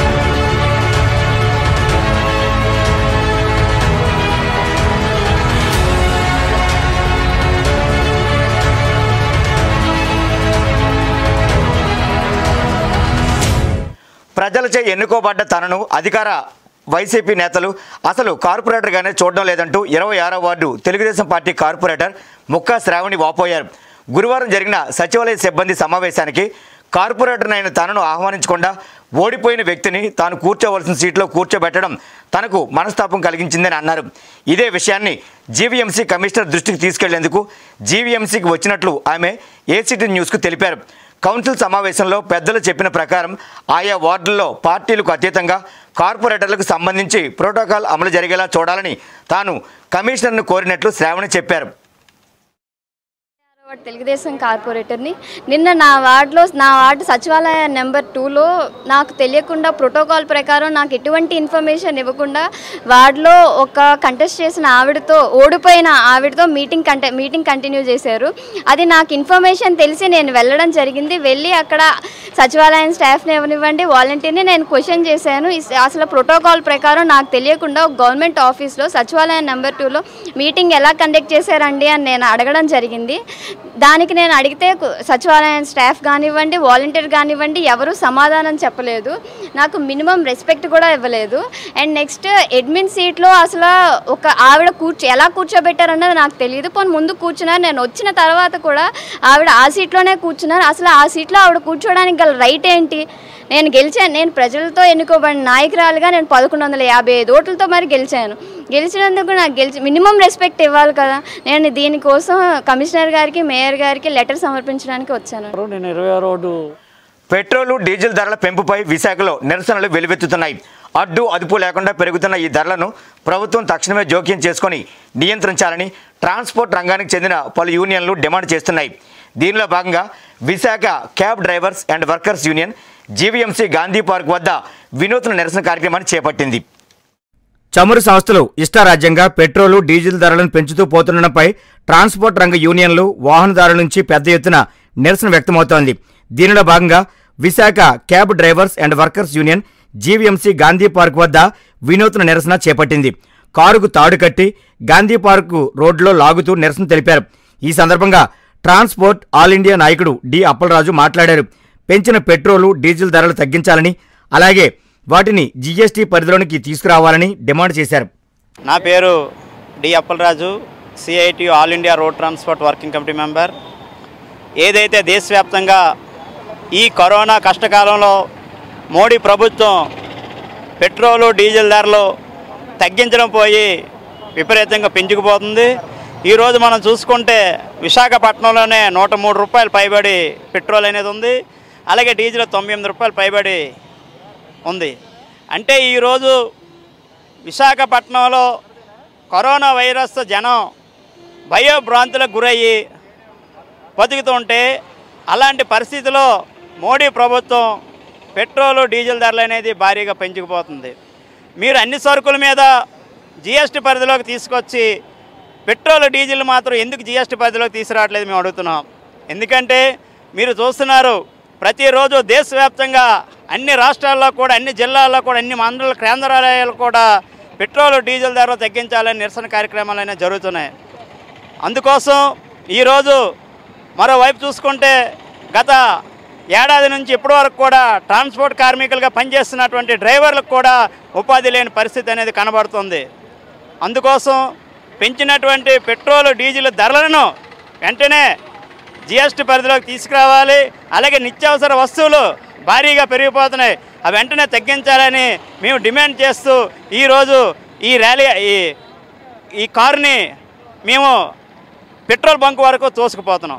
ప్రజలచే ఎన్నుకోబడ్డ తనను అధికార వైసీపీ నేతలు అసలు కార్పొరేటర్గానే చూడడం లేదంటూ ఇరవై ఆరో ward Telugu Desam party corporator Mukka Sravani వాపోయారు గురువారం జరిగిన సచివాలయ సిబ్బంది సమావేశానికి కార్పొరేటర్ అయిన తనను ఆహ్వానించకుండా ఓడిపోయిన వ్యక్తిని తాను కూర్చోవలసిన సీట్లో కూర్చోబెట్టడం తనకు మనస్తాపం కలిగించిందని అన్నారు ఇదే విషయాన్ని జీవీఎంసీ కమిషనర్ దృష్టికి తీసుకెళ్లేందుకు జీవీఎంసీకి వచ్చినట్లు ఆమె ఏసీటీ న్యూస్కు తెలిపారు కౌన్సిల్ సమావేశంలో పెద్దలు చెప్పిన ప్రకారం ఆయా వార్డుల్లో పార్టీలకు అతీతంగా కార్పొరేటర్లకు సంబంధించి ప్రోటోకాల్ అమలు జరిగేలా చూడాలని తాను కమిషనర్ను కోరినట్లు శ్రావణి చెప్పారు వార్డు తెలుగుదేశం కార్పొరేటర్ని నిన్న నా వార్డులో నా వార్డు సచివాలయ నెంబర్ టూలో నాకు తెలియకుండా ప్రోటోకాల్ ప్రకారం నాకు ఎటువంటి ఇన్ఫర్మేషన్ ఇవ్వకుండా వార్డులో ఒక కంటెస్ట్ చేసిన ఆవిడతో ఓడిపోయిన ఆవిడతో మీటింగ్ కంటే మీటింగ్ కంటిన్యూ చేశారు అది నాకు ఇన్ఫర్మేషన్ తెలిసి నేను వెళ్ళడం జరిగింది వెళ్ళి అక్కడ సచివాలయం స్టాఫ్ని ఎవరివ్వండి వాలంటీర్ని నేను క్వశ్చన్ చేశాను ఇస్- అసలు ప్రోటోకాల్ ప్రకారం నాకు తెలియకుండా ఒక గవర్నమెంట్ ఆఫీస్లో సచివాలయం నెంబర్ టూలో మీటింగ్ ఎలా కండక్ట్ చేశారండి అని నేను అడగడం జరిగింది దానికి నేను అడిగితే కు- సచివాలయం స్టాఫ్ కానివ్వండి వాలంటీర్ కానివ్వండి ఎవరు సమాధానం చెప్పలేదు నాకు మినిమం రెస్పెక్ట్ కూడా ఇవ్వలేదు అండ్ నెక్స్ట్ అడ్మిన్ సీట్లో అసలు ఒక ఆవిడ కూర్చో ఎలా కూర్చోబెట్టారన్నది నాకు తెలియదు పోనీ ముందు కూర్చున్నారు నేను వచ్చిన తర్వాత కూడా ఆవిడ ఆ సీట్లోనే కూర్చున్నారు అసలు ఆ సీట్లో ఆవిడ కూర్చోడానికి గల రైట్ ఏంటి నేను గెలిచాను నేను ప్రజలతో ఎన్నుకోబడిన నాయకురాలుగా నేను పదకొండు వందల యాభై ఐదు ఓట్లతో మరి గెలిచాను గెలిచినందుకు నాకు గెలిచి మినిమం రెస్పెక్ట్ ఇవ్వాలి కదా నేను దీనికోసం కమిషనర్ గారికి మేయర్ గారికి లెటర్ సమర్పించడానికి వచ్చాను నేను ఇరవై రోడ్డు పెట్రోలు డీజిల్ ధరల పెంపుపై విశాఖలో నిరసనలు వెలువెత్తుతున్నాయి అడ్డు అదుపు లేకుండా పెరుగుతున్న ఈ ధరలను ప్రభుత్వం తక్షణమే జోక్యం చేసుకొని నియంత్రించాలని ట్రాన్స్పోర్ట్ రంగానికి చెందిన పలు యూనియన్లు డిమాండ్ చేస్తున్నాయి దీనిలో భాగంగా Visakha cab drivers and workers union GVMC Gandhi park వద్ద వినూత్న నిరసన కార్యక్రమాన్ని చేపట్టింది చమురు సంస్థలు ఇష్టారాజ్యంగా పెట్రోలు డీజిల్ ధరలను పెంచుతూ పోతుండడంపై ట్రాన్స్పోర్ట్ రంగ యూనియన్లు వాహనదారుల నుంచి పెద్ద ఎత్తున నిరసన వ్యక్తమవుతోంది దీనిలో భాగంగా Visakha cab drivers and workers union GVMC Gandhi park వద్ద వినూత్న నిరసన చేపట్టింది కారుకు తాడు కట్టి గాంధీ పార్క్ రోడ్లో లాగుతూ నిరసన తెలిపారు ఈ సందర్భంగా ట్రాన్స్పోర్ట్ ఆల్ ఇండియా నాయకుడు డి అప్పలరాజు మాట్లాడారు పెంచిన పెట్రోలు డీజిల్ ధరలు తగ్గించాలని అలాగే వాటిని జీఎస్టీ పరిధిలోనికి తీసుకురావాలని డిమాండ్ చేశారు నా పేరు D Appalaraju CIT all India road transport working committee member ఏదైతే దేశవ్యాప్తంగా ఈ కరోనా కష్టకాలంలో మోడీ ప్రభుత్వం పెట్రోలు డీజిల్ ధరలు తగ్గించడం పోయి విపరీతంగా పెంచుకుపోతుంది ఈరోజు మనం చూసుకుంటే విశాఖపట్నంలోనే నూట మూడు రూపాయలు పైబడి పెట్రోల్ అనేది ఉంది అలాగే డీజిల్ తొంభై ఎనిమిది రూపాయలు పైబడి ఉంది అంటే ఈరోజు విశాఖపట్నంలో కరోనా వైరస్ జనం భయోభ్రాంతులకు గురయ్యి బతుకుతుంటే అలాంటి పరిస్థితిలో మోడీ ప్రభుత్వం పెట్రోలు డీజిల్ ధరలు అనేది భారీగా పెంచుకుపోతుంది మీరు అన్ని సరుకుల మీద జిఎస్టీ పరిధిలోకి తీసుకొచ్చి పెట్రోల్ డీజిల్ మాత్రం ఎందుకు జిఎస్టీ పరిధిలోకి తీసుకురావట్లేదు మేము అడుగుతున్నాం ఎందుకంటే మీరు చూస్తున్నారు ప్రతిరోజు దేశవ్యాప్తంగా అన్ని రాష్ట్రాల్లో కూడా అన్ని జిల్లాల్లో కూడా అన్ని మండల కేంద్రాలయాలు కూడా పెట్రోల్ డీజిల్ ధరలు తగ్గించాలని నిరసన కార్యక్రమాలు అనేవి జరుగుతున్నాయి అందుకోసం ఈరోజు మరోవైపు చూసుకుంటే గత ఏడాది నుంచి ఇప్పటి వరకు కూడా ట్రాన్స్పోర్ట్ కార్మికులుగా పనిచేస్తున్నటువంటి డ్రైవర్లకు కూడా ఉపాధి లేని పరిస్థితి అనేది కనబడుతుంది అందుకోసం పెంచినటువంటి పెట్రోల్ డీజిల్ ధరలను వెంటనే జిఎస్టీ పరిధిలోకి తీసుకురావాలి అలాగే నిత్యావసర వస్తువులు భారీగా పెరిగిపోతున్నాయి అవి వెంటనే తగ్గించాలని మేము డిమాండ్ చేస్తూ ఈరోజు ఈ ర్యాలీ ఈ ఈ కారుని మేము పెట్రోల్ బంక్ వరకు తోసుకుపోతున్నాం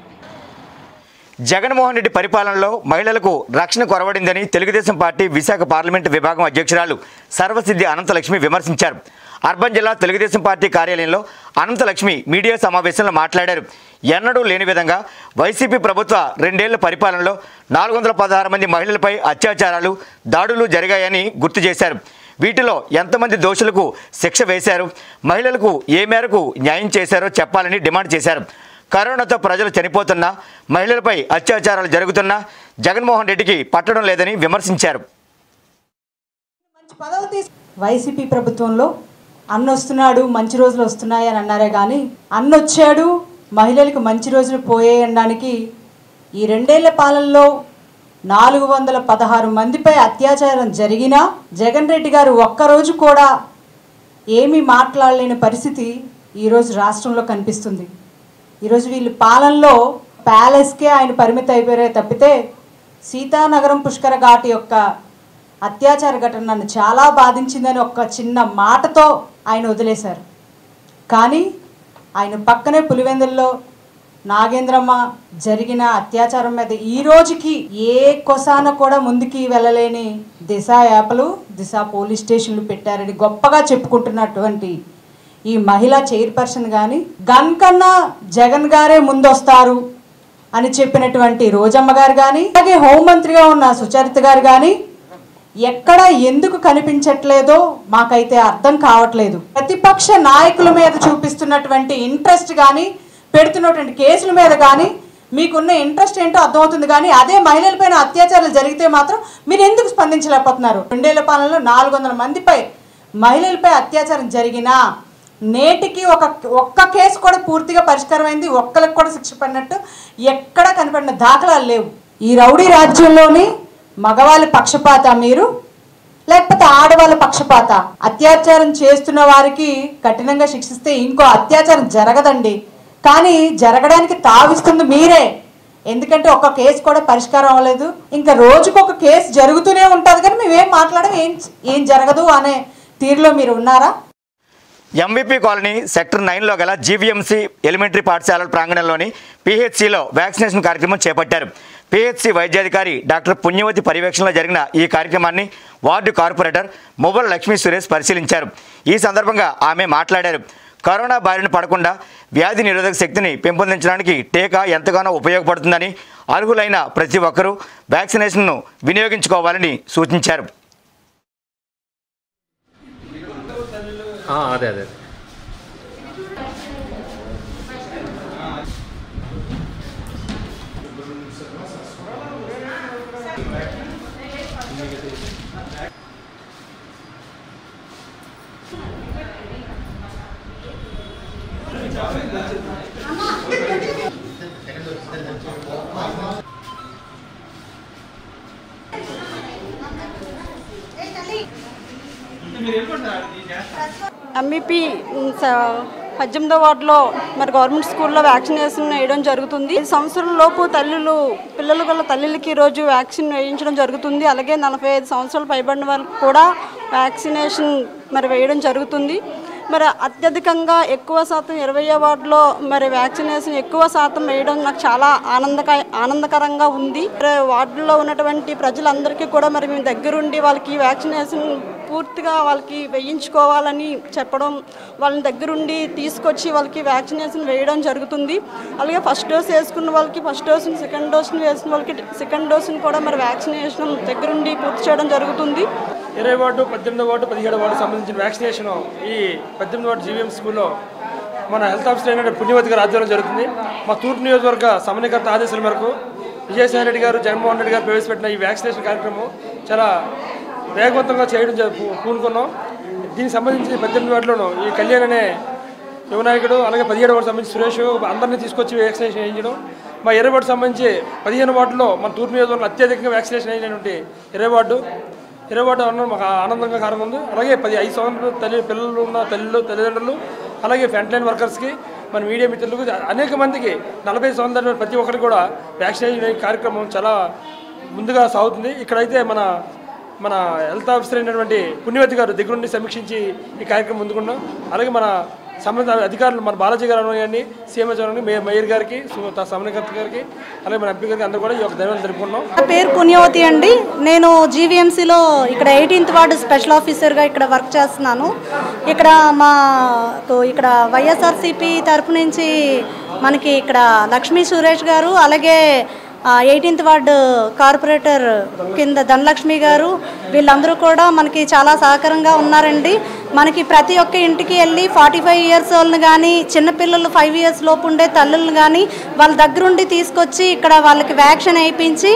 జగన్మోహన్ రెడ్డి పరిపాలనలో మహిళలకు రక్షణ కొరవడిందని తెలుగుదేశం పార్టీ విశాఖ పార్లమెంటు విభాగం అధ్యక్షురాలు సర్వసిద్ధి అనంతలక్ష్మి విమర్శించారు అర్బన్ జిల్లా తెలుగుదేశం పార్టీ కార్యాలయంలో అనంతలక్ష్మి మీడియా సమావేశంలో మాట్లాడారు ఎన్నడూ లేని విధంగా వైసీపీ ప్రభుత్వ రెండేళ్ల పరిపాలనలో నాలుగు వందల పదహారు మంది మహిళలపై అత్యాచారాలు దాడులు జరిగాయని గుర్తు చేశారు వీటిలో ఎంతమంది దోషులకు శిక్ష వేశారు మహిళలకు ఏ మేరకు న్యాయం చేశారో చెప్పాలని డిమాండ్ చేశారు కరోనాతో ప్రజలు చనిపోతున్నా మహిళలపై అత్యాచారాలు జరుగుతున్నా జగన్మోహన్ రెడ్డికి పట్టడం లేదని విమర్శించారు వైసీపీ ప్రభుత్వంలో అన్న వస్తున్నాడు మంచి రోజులు వస్తున్నాయి అని అన్నారే కానీ అన్న వచ్చాడు మహిళలకు మంచి రోజులు పోయాయి అనడానికి ఈ రెండేళ్ల పాలనలో నాలుగు వందల పదహారు మందిపై అత్యాచారం జరిగినా జగన్ రెడ్డి గారు ఒక్కరోజు కూడా ఏమీ మాట్లాడలేని పరిస్థితి ఈరోజు రాష్ట్రంలో కనిపిస్తుంది ఈరోజు వీళ్ళు పాలనలో ప్యాలెస్కే ఆయన పరిమితి అయిపోయారే తప్పితే సీతానగరం పుష్కర ఘాట్ యొక్క అత్యాచార ఘటన నన్ను చాలా బాధించిందని ఒక చిన్న మాటతో ఆయన వదిలేశారు కానీ ఆయన పక్కనే పులివెందుల్లో నాగేంద్రమ్మ జరిగిన అత్యాచారం మీద ఈ రోజుకి ఏ కొసాన కూడా ముందుకి వెళ్ళలేని దిశ యాప్లు దిశ పోలీస్ స్టేషన్లు పెట్టారని గొప్పగా చెప్పుకుంటున్నటువంటి ఈ మహిళా చైర్పర్సన్ కానీ గన్ కన్నా జగన్ గారే ముందొస్తారు అని చెప్పినటువంటి రోజమ్మ గారు కానీ అలాగే హోంమంత్రిగా ఉన్న సుచరిత గారు కానీ ఎక్కడ ఎందుకు కనిపించట్లేదో మాకైతే అర్థం కావట్లేదు ప్రతిపక్ష నాయకుల మీద చూపిస్తున్నటువంటి ఇంట్రెస్ట్ కానీ పెడుతున్నటువంటి కేసుల మీద కానీ మీకున్న ఇంట్రెస్ట్ ఏంటో అర్థమవుతుంది కానీ అదే మహిళలపైన అత్యాచారాలు జరిగితే మాత్రం మీరు ఎందుకు స్పందించలేకపోతున్నారు రెండేళ్ల పాలనలో నాలుగు వందల మందిపై మహిళలపై అత్యాచారం జరిగినా నేటికి ఒక ఒక్క కేసు కూడా పూర్తిగా పరిష్కారం అయింది ఒక్కరికి కూడా శిక్ష పడినట్టు ఎక్కడా కనపడిన దాఖలాలు లేవు ఈ రౌడీ రాజ్యంలోని మగవాళ్ళ పక్షపాత మీరు లేకపోతే ఆడవాళ్ళ పక్షపాత అత్యాచారం చేస్తున్న వారికి కఠినంగా శిక్షిస్తే ఇంకో అత్యాచారం జరగదండి కానీ జరగడానికి తావిస్తుంది మీరే ఎందుకంటే ఒక కేసు కూడా పరిష్కారం అవ్వలేదు ఇంకా రోజుకు ఒక కేసు జరుగుతూనే ఉంటుంది కానీ మేమేం మాట్లాడడం ఏం ఏం జరగదు అనే తీరులో మీరు ఉన్నారా ఎంవిపి కాలనీ సెక్టర్ నైన్లో గల జీవీఎంసీ ఎలిమెంటరీ పాఠశాలల ప్రాంగణంలోని పిహెచ్సిలో వ్యాక్సినేషన్ కార్యక్రమం చేపట్టారు పిహెచ్సి వైద్యాధికారి డాక్టర్ పుణ్యవతి పర్యవేక్షణలో జరిగిన ఈ కార్యక్రమాన్ని వార్డు కార్పొరేటర్ మువ్వల లక్ష్మీ సురేష్ పరిశీలించారు ఈ సందర్భంగా ఆమె మాట్లాడారు కరోనా బారిన పడకుండా వ్యాధి నిరోధక శక్తిని పెంపొందించడానికి టీకా ఎంతగానో ఉపయోగపడుతుందని అర్హులైన ప్రతి ఒక్కరూ వ్యాక్సినేషన్ను వినియోగించుకోవాలని సూచించారు ఆ, అదే అదే ఎంఈపీ పద్దెనిమిదో వార్డులో మరి గవర్నమెంట్ స్కూల్లో వ్యాక్సినేషన్ వేయడం జరుగుతుంది ఐదు సంవత్సరాల లోపు తల్లులు పిల్లలు గల తల్లులకి ఈరోజు వ్యాక్సిన్ వేయించడం జరుగుతుంది అలాగే నలభై ఐదు సంవత్సరాలు పైబడిన వాళ్ళకి కూడా వ్యాక్సినేషన్ మరి వేయడం జరుగుతుంది మరి అత్యధికంగా ఎక్కువ శాతం ఇరవై వార్డులో మరి వ్యాక్సినేషన్ ఎక్కువ శాతం వేయడం నాకు చాలా ఆనందక ఆనందకరంగా ఉంది మరి వార్డులో ఉన్నటువంటి ప్రజలందరికీ కూడా మరి మేము దగ్గరుండి వాళ్ళకి వ్యాక్సినేషన్ పూర్తిగా వాళ్ళకి వేయించుకోవాలని చెప్పడం వాళ్ళని దగ్గరుండి తీసుకొచ్చి వాళ్ళకి వ్యాక్సినేషన్ వేయడం జరుగుతుంది అలాగే ఫస్ట్ డోస్ వేసుకున్న వాళ్ళకి ఫస్ట్ డోస్ సెకండ్ డోస్ని వేసిన వాళ్ళకి సెకండ్ డోస్ని కూడా మరి వ్యాక్సినేషన్ దగ్గరుండి పూర్తి చేయడం జరుగుతుంది ఇరవై వార్డు పద్దెనిమిది వార్డు పదిహేడు వార్డు సంబంధించిన వ్యాక్సినేషన్ ఈ పద్దెనిమిది వార్డు జీవీఎం స్కూల్లో మన హెల్త్ ఆఫీసర్ అయిన పుణ్యవతి గారి ఆధ్వర్యంలో జరుగుతుంది మా తూర్పు నియోజకవర్గ సమన్వయకర్త ఆదేశాల మేరకు విజయసాయి రెడ్డి గారు జగన్మోహన్ రెడ్డి గారు ప్రవేశపెట్టిన ఈ వ్యాక్సినేషన్ కార్యక్రమం చాలా వేగవంతంగా చేయడం జ- పూ- పూనుకున్నాం దీనికి సంబంధించి పద్దెనిమిది వార్డులోనూ ఈ కళ్యాణ్ అనే యువనాయకుడు అలాగే పదిహేడు వార్డు సంబంధించి సురేష్ అందరినీ తీసుకొచ్చి వ్యాక్సినేషన్ వేయించడం మా ఇరవై వార్డు సంబంధించి పదిహేను వార్డులో మన తూర్పు నియోజకవర్గంలో అత్యధికంగా వ్యాక్సినేషన్ అయినటువంటి ఇరవై వార్డు ఇరవై వార్డు అన్న మాకు ఆనందంగా కారణం ఉంది అలాగే పది ఐదు సంవత్సరాలు తల్లి పిల్లలు ఉన్న తల్లులు తల్లిదండ్రులు అలాగే ఫ్రంట్ లైన్ వర్కర్స్కి మన మీడియా మిత్రులకు అనేక మందికి నలభై సంవత్సరాలు ప్రతి ఒక్కరికి కూడా వ్యాక్సినేషన్ కార్యక్రమం చాలా ముందుగా సాగుతుంది ఇక్కడైతే మన మన హెల్త్ ఆఫీసర్ అయినటువంటి పుణ్యవతి గారు దగ్గరుండి సమీక్షించి ఈ కార్యక్రమం ముందుకున్నాం అలాగే మన సంబంధిత అధికారులు మన బాలాజీ గారు కానీ సీఎం గారు మే మేయర్ గారికి సు- త- సమన్వయకర్త గారికి అలాగే మన ఎంపీ గారికి అందరూ కూడా ఈ యొక్క ధన్యవాదాలు తెలుపుకున్నాం నా పేరు పుణ్యవతి అండి నేను జీవీఎంసీలో ఇక్కడ ఎయిటీన్త్ వార్డు స్పెషల్ ఆఫీసర్గా ఇక్కడ వర్క్ చేస్తున్నాను ఇక్కడ మాకు ఇక్కడ వైఎస్ఆర్సీపీ తరపు నుంచి మనకి ఇక్కడ లక్ష్మీ సురేష్ గారు అలాగే ఎయిటీన్త్ వార్డు కార్పొరేటర్ కింద ధనలక్ష్మి గారు వీళ్ళందరూ కూడా మనకి చాలా సహకారంగా ఉన్నారండి మనకి ప్రతి ఒక్క ఇంటికి వెళ్ళి ఫార్టీ ఫైవ్ ఇయర్స్ వాళ్ళని కానీ చిన్నపిల్లలు ఫైవ్ ఇయర్స్ లోపు ఉండే తల్లులను కానీ వాళ్ళ దగ్గరుండి తీసుకొచ్చి ఇక్కడ వాళ్ళకి వ్యాక్సిన్ వేయించి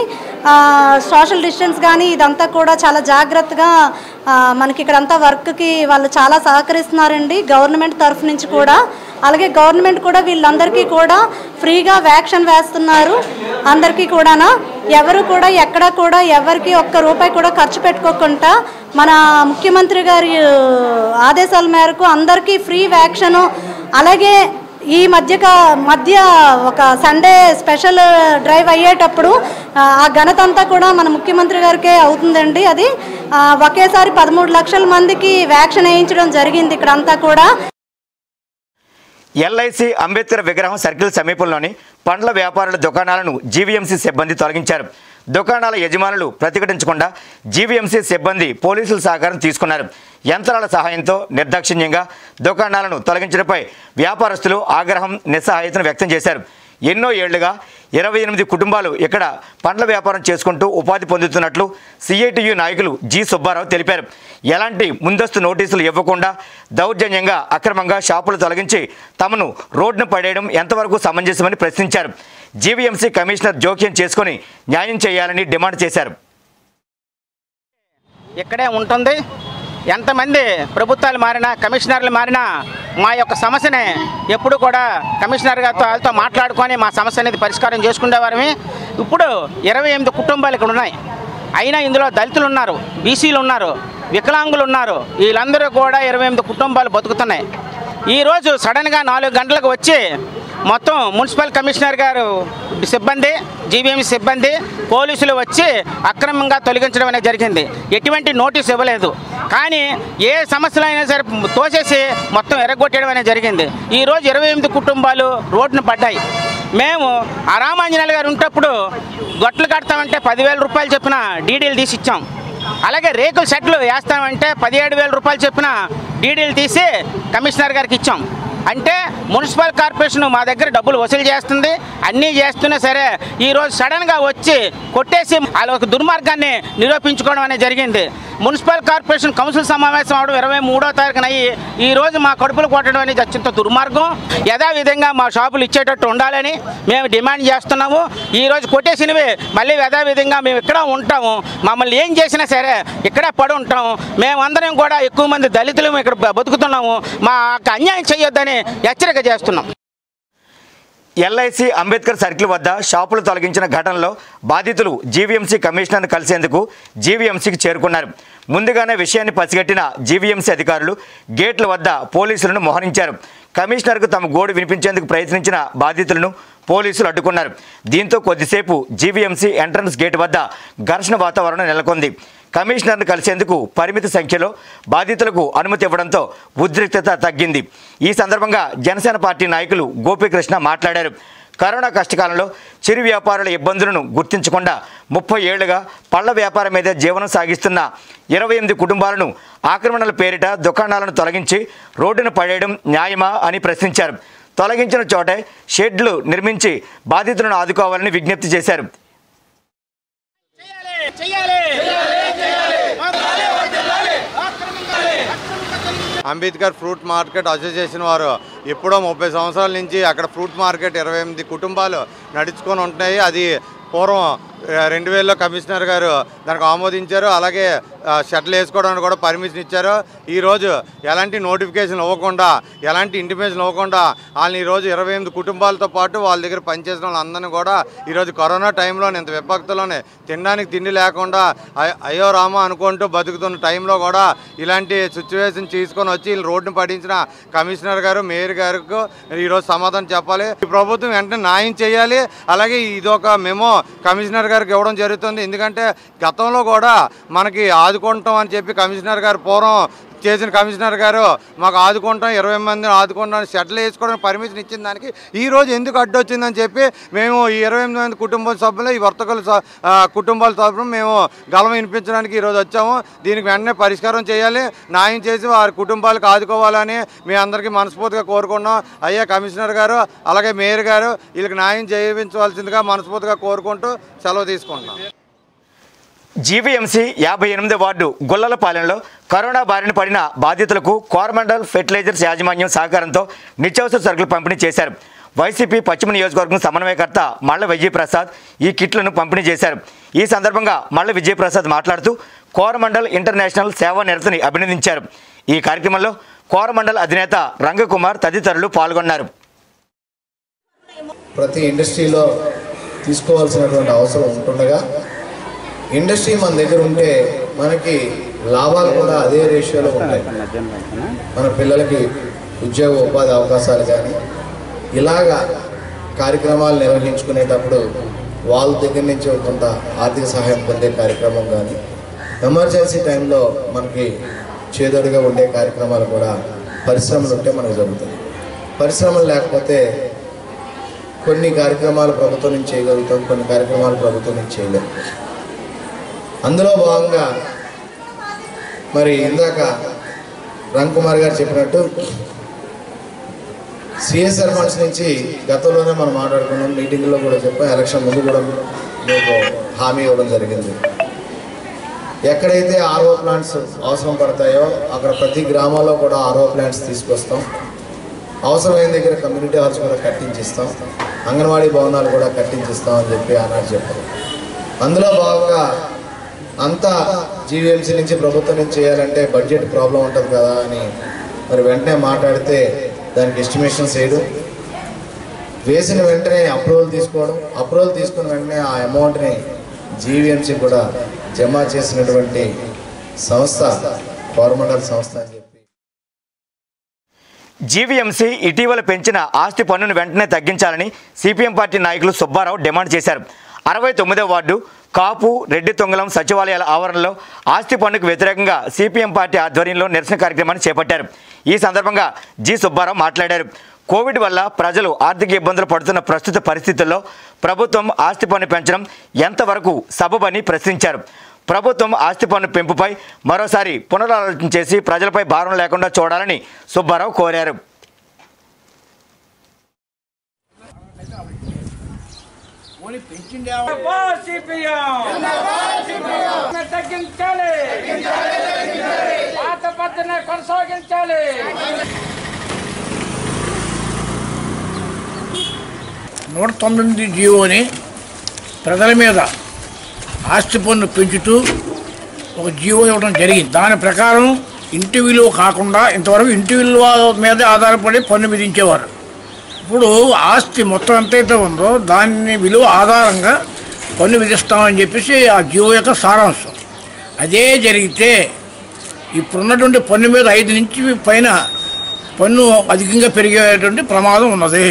సోషల్ డిస్టెన్స్ కానీ ఇదంతా కూడా చాలా జాగ్రత్తగా ఆ, మనకి ఇక్కడంతా వర్క్కి వాళ్ళు చాలా సహకరిస్తున్నారండి గవర్నమెంట్ తరఫు నుంచి కూడా అలాగే గవర్నమెంట్ కూడా వీళ్ళందరికీ కూడా ఫ్రీగా వ్యాక్సిన్ వేస్తున్నారు అందరికీ కూడానా ఎవరు కూడా ఎక్కడ కూడా ఎవరికి ఒక్క రూపాయి కూడా ఖర్చు పెట్టుకోకుండా మన ముఖ్యమంత్రి గారి ఆదేశాల మేరకు అందరికీ ఫ్రీ వ్యాక్సిన్ అలాగే ఈ మధ్య మధ్య ఒక సండే స్పెషల్ డ్రైవ్ అయ్యేటప్పుడు ఆ, ఆ ఘనత అంతా కూడా మన ముఖ్యమంత్రి గారికే అవుతుందండి అది ఆ, ఒకేసారి పదమూడు లక్షల మందికి వ్యాక్సిన్ వేయించడం జరిగింది ఇక్కడ అంతా కూడా ఎల్ఐసి అంబేద్కర్ విగ్రహం సర్కిల్ సమీపంలోని పండ్ల వ్యాపారుల దుకాణాలను జీవీఎంసీ సిబ్బంది తొలగించారు దుకాణాల యజమానులు ప్రతిఘటించకుండా జీవీఎంసీ సిబ్బంది పోలీసుల సహకారం తీసుకున్నారు యంత్రాల సహాయంతో నిర్దాక్షిణ్యంగా దుకాణాలను తొలగించడంపై వ్యాపారస్తులు ఆగ్రహం నిస్సహాయతను వ్యక్తం చేశారు ఎన్నో ఏళ్లుగా ఇరవై ఎనిమిది కుటుంబాలు ఇక్కడ పండ్ల వ్యాపారం చేసుకుంటూ ఉపాధి పొందుతున్నట్లు సిఐటియు నాయకులు జి సుబ్బారావు తెలిపారు ఎలాంటి ముందస్తు నోటీసులు ఇవ్వకుండా దౌర్జన్యంగా అక్రమంగా షాపులు తొలగించి తమను రోడ్డును పడేయడం ఎంతవరకు సమంజసమని ప్రశ్నించారు జీవీఎంసీ కమిషనర్ జోక్యం చేసుకుని న్యాయం చేయాలని డిమాండ్ చేశారు ఇక్కడే ఉంటుంది ఎంతమంది ప్రభుత్వాలు మారినా కమిషనర్లు మారినా మా యొక్క సమస్యని ఎప్పుడు కూడా కమిషనర్ గారితో వాళ్ళతో మాట్లాడుకొని మా సమస్య అనేది పరిష్కారం చేసుకునేవారమే ఇప్పుడు ఇరవై ఎనిమిది కుటుంబాలు ఇక్కడ ఉన్నాయి అయినా ఇందులో దళితులు ఉన్నారు బీసీలు ఉన్నారు వికలాంగులు ఉన్నారు వీళ్ళందరూ కూడా ఇరవై ఎనిమిది కుటుంబాలు బతుకుతున్నాయి ఈరోజు సడన్గా నాలుగు గంటలకు వచ్చి మొత్తం మున్సిపల్ కమిషనర్ గారు సిబ్బంది జీవీఎంసీ సిబ్బంది పోలీసులు వచ్చి అక్రమంగా తొలగించడం అనేది జరిగింది ఎటువంటి నోటీస్ ఇవ్వలేదు కానీ ఏ సమస్యలు అయినా సరే తోసేసి మొత్తం ఎరగొట్టడం అనేది జరిగింది ఈరోజు ఇరవై ఎనిమిది కుటుంబాలు రోడ్డున పడ్డాయి మేము ఆ రామాంజనేయులు గారు ఉంటప్పుడు గొట్లు కడతామంటే పదివేల రూపాయలు చెప్పిన డీడీలు తీసి ఇచ్చాం అలాగే రేకుల షెడ్లు వేస్తామంటే పదిహేడు వేల రూపాయలు చెప్పిన డీడీలు తీసి కమిషనర్ గారికి ఇచ్చాం అంటే మున్సిపల్ కార్పొరేషన్ మా దగ్గర డబ్బులు వసూలు చేస్తుంది అన్నీ చేస్తున్నా సరే ఈరోజు సడన్గా వచ్చి కొట్టేసి వాళ్ళ ఒక దుర్మార్గాన్ని నిరూపించుకోవడం అనేది జరిగింది మున్సిపల్ కార్పొరేషన్ కౌన్సిల్ సమావేశం అవడం ఇరవై మూడో తారీఖున అయ్యి ఈ రోజు మా కడుపులు కొట్టడం అనేది అత్యంత దుర్మార్గం యథావిధంగా మా షాపులు ఇచ్చేటట్టు ఉండాలని మేము డిమాండ్ చేస్తున్నాము ఈ రోజు కొట్టేసినవి మళ్ళీ యథావిధంగా మేము ఇక్కడ ఉంటాము మమ్మల్ని ఏం చేసినా సరే ఇక్కడే పడి ఉంటాము మేమందరం కూడా ఎక్కువ మంది దళితులు ఇక్కడ బ- బతుకుతున్నాము మా అన్యాయం చేయొద్దని హెచ్చరిక చేస్తున్నాం ఎల్ఐసి అంబేద్కర్ సర్కిల్ వద్ద షాపులు తొలగించిన ఘటనలో బాధితులు జీవీఎంసీ కమిషనర్ను కలిసేందుకు జీవీఎంసీకి చేరుకున్నారు ముందుగానే విషయాన్ని పసిగట్టిన జీవీఎంసీ అధికారులు గేట్ల వద్ద పోలీసులను మోహరించారు కమిషనర్కు తమ గోడు వినిపించేందుకు ప్రయత్నించిన బాధితులను పోలీసులు అడ్డుకున్నారు దీంతో కొద్దిసేపు జీవీఎంసీ ఎంట్రన్స్ గేట్ వద్ద ఘర్షణ వాతావరణం నెలకొంది కమిషనర్ను కలిసేందుకు పరిమిత సంఖ్యలో బాధితులకు అనుమతి ఇవ్వడంతో ఉద్రిక్తత తగ్గింది ఈ సందర్భంగా జనసేన పార్టీ నాయకులు గోపీకృష్ణ మాట్లాడారు కరోనా కష్టకాలంలో చిరు వ్యాపారుల ఇబ్బందులను గుర్తించకుండా ముప్పై ఏళ్లుగా పళ్ల వ్యాపారం మీద జీవనం సాగిస్తున్న ఇరవై ఎనిమిది కుటుంబాలను ఆక్రమణల పేరిట దుకాణాలను తొలగించి రోడ్డున పడేయడం న్యాయమా అని ప్రశ్నించారు తొలగించిన చోటే షెడ్లు నిర్మించి బాధితులను ఆదుకోవాలని విజ్ఞప్తి చేశారు అంబేద్కర్ ఫ్రూట్ మార్కెట్ అసోసియేషన్ వారు ఎప్పుడో ముప్పై సంవత్సరాల నుంచి అక్కడ ఫ్రూట్ మార్కెట్ ఇరవై ఎనిమిది కుటుంబాలు నడుచుకొని ఉంటున్నాయి అది పూర్వం ఆ, రెండు వేలలో కమిషనర్ గారు దానికి ఆమోదించారు అలాగే ఆ, షెడ్లు వేసుకోవడానికి కూడా పర్మిషన్ ఇచ్చారు ఈరోజు ఎలాంటి నోటిఫికేషన్ ఇవ్వకుండా ఎలాంటి ఇంటిమేషన్ ఇవ్వకుండా వాళ్ళని ఈరోజు ఇరవై ఎనిమిది కుటుంబాలతో పాటు వాళ్ళ దగ్గర పనిచేసిన వాళ్ళందరినీ కూడా ఈరోజు కరోనా టైంలో ఇంత విపక్తిలోనే తినడానికి తిండి లేకుండా అయ్- అయ్యో రామ అనుకుంటూ బతుకుతున్న టైంలో కూడా ఇలాంటి సిచ్యువేషన్ తీసుకొని వచ్చి వీళ్ళు రోడ్డును పడించిన కమిషనర్ గారు మేయర్ గారికి ఈరోజు సమాధానం చెప్పాలి ఈ ప్రభుత్వం వెంటనే న్యాయం చేయాలి అలాగే ఇదొక మెమో కమిషనర్ గారికి ఇవ్వడం జరుగుతుంది ఎందుకంటే గతంలో కూడా మనకి ఆదుకుంటాం అని చెప్పి కమిషనర్ గారు పూర్వం చేసిన కమిషనర్ గారు మాకు ఆదుకుంటాం ఇరవై మందిని ఆదుకుంటాం షెడ్లు వేసుకోవడానికి పర్మిషన్ ఇచ్చిన దానికి ఈ రోజు ఎందుకు అడ్డొచ్చిందని చెప్పి మేము ఈ ఇరవై ఎనిమిది మంది కుటుంబ సభ్యులు ఈ వర్తకుల స- ఆ, కుటుంబాల తరఫున మేము గలం వినిపించడానికి ఈరోజు వచ్చాము దీనికి వెంటనే పరిష్కారం చేయాలి న్యాయం చేసి వారి కుటుంబాలకు ఆదుకోవాలని మీ అందరికీ మనస్ఫూర్తిగా కోరుకున్నాం అయ్యా కమిషనర్ గారు అలాగే మేయర్ గారు వీళ్ళకి న్యాయం చేయించవలసిందిగా మనస్ఫూర్తిగా కోరుకుంటూ సెలవు తీసుకుంటున్నాం జీవీఎంసీ యాభై ఎనిమిది వార్డు గుల్లలపాలెంలో కరోనా బారిన పడిన బాధితులకు కోరమండల్ ఫెర్టిలైజర్స్ యాజమాన్యం సహకారంతో నిత్యావసర సరుకులు పంపిణీ చేశారు వైసీపీ పశ్చిమ నియోజకవర్గం సమన్వయకర్త మల్ల విజయప్రసాద్ ఈ కిట్లను పంపిణీ చేశారు ఈ సందర్భంగా మల్ల విజయప్రసాద్ మాట్లాడుతూ కోరమండల్ ఇంటర్నేషనల్ సేవా నిరతని అభినందించారు ఈ కార్యక్రమంలో కోరమండల్ అధినేత రంగకుమార్ తదితరులు పాల్గొన్నారు ప్రతి ఇండస్ట్రీలో తీసుకోవాల్సినటువంటి అవసరం ఉంటుండగా ఇండస్ట్రీ మన దగ్గర ఉంటే మనకి లాభాలు కూడా అదే రేషియోలో ఉంటాయి మన పిల్లలకి ఉద్యోగ ఉపాధి అవకాశాలు కానీ ఇలాగా కార్యక్రమాలు నిర్వహించుకునేటప్పుడు వాళ్ళ దగ్గర నుంచి కొంత ఆర్థిక సహాయం పొందే కార్యక్రమం కానీ ఎమర్జెన్సీ టైంలో మనకి చేదోడుగా ఉండే కార్యక్రమాలు కూడా పరిశ్రమలు ఉంటే మనకు జరుగుతుంది పరిశ్రమలు లేకపోతే కొన్ని కార్యక్రమాలు ప్రభుత్వం నుంచి చేయగలుగుతాం కొన్ని కార్యక్రమాలు ప్రభుత్వం నుంచి చేయలేం అందులో భాగంగా మరి ఇందాక రామ్ కుమార్ గారు చెప్పినట్టు సిఎస్ఆర్ ఫండ్స్ నుంచి గతంలోనే మనం మాట్లాడుకున్నాం మీటింగ్లో కూడా చెప్పాం ఎలక్షన్ ముందు కూడా మీకు హామీ ఇవ్వడం జరిగింది ఎక్కడైతే ఆర్ఓ ప్లాంట్స్ అవసరం పడతాయో అక్కడ ప్రతి గ్రామాల్లో కూడా ఆర్ఓ ప్లాంట్స్ తీసుకొస్తాం అవసరమైన దగ్గర కమ్యూనిటీ హాల్స్ కూడా కట్టించిస్తాం అంగన్వాడీ భవనాలు కూడా కట్టించిస్తాం అని చెప్పి ఆనాడు చెప్పారు అందులో భాగంగా అంతా జీవీఎంసీ నుంచి ప్రభుత్వం నుంచి చేయాలంటే బడ్జెట్ ప్రాబ్లం ఉంటుంది కదా అని మరి వెంటనే మాట్లాడితే దానికి ఎస్టిమేషన్స్ వేయడం వేసిన వెంటనే అప్రూవల్ తీసుకోవడం అప్రూవల్ తీసుకున్న వెంటనే ఆ అమౌంట్ని జీవీఎంసీ కూడా జమ చేసినటువంటి సంస్థ కోరమండల్ సంస్థ అని చెప్పి జీవీఎంసీ ఇటీవల పెంచిన ఆస్తి పన్నును వెంటనే తగ్గించాలని సిపిఎం పార్టీ నాయకులు సుబ్బారావు డిమాండ్ చేశారు అరవై తొమ్మిదో వార్డు కాపు రెడ్డి తొంగలం సచివాలయాల ఆవరణలో ఆస్తి పన్నుకు వ్యతిరేకంగా సిపిఎం పార్టీ ఆధ్వర్యంలో నిరసన కార్యక్రమాన్ని చేపట్టారు ఈ సందర్భంగా జి సుబ్బారావు మాట్లాడారు కోవిడ్ వల్ల ప్రజలు ఆర్థిక ఇబ్బందులు పడుతున్న ప్రస్తుత పరిస్థితుల్లో ప్రభుత్వం ఆస్తి పన్ను పెంచడం ఎంతవరకు సబబని ప్రశ్నించారు ప్రభుత్వం ఆస్తి పన్ను పెంపుపై మరోసారి పునరాలోచన చేసి ప్రజలపై భారం లేకుండా చూడాలని సుబ్బారావు కోరారు తగ్గించాలి పాత పద్ధతిని కొనసాగించాలి నూట తొమ్మిది జీవోని ప్రజల మీద ఆస్తి పన్ను పెంచుతూ ఒక జీవో ఇవ్వడం జరిగింది దాని ప్రకారం ఇంటి విలువ కాకుండా ఇంతవరకు ఇంటి విలువ మీద ఆధారపడి పన్ను విధించేవారు ఇప్పుడు ఆస్తి మొత్తం ఎంతైతే ఉందో దాని విలువ ఆధారంగా పన్ను విధిస్తామని చెప్పేసి ఆ జీవో యొక్క సారాంశం అదే జరిగితే ఇప్పుడున్నటువంటి పన్ను మీద ఐదు నుంచి పైన పన్ను అధికంగా పెరిగేటువంటి ప్రమాదం ఉన్నది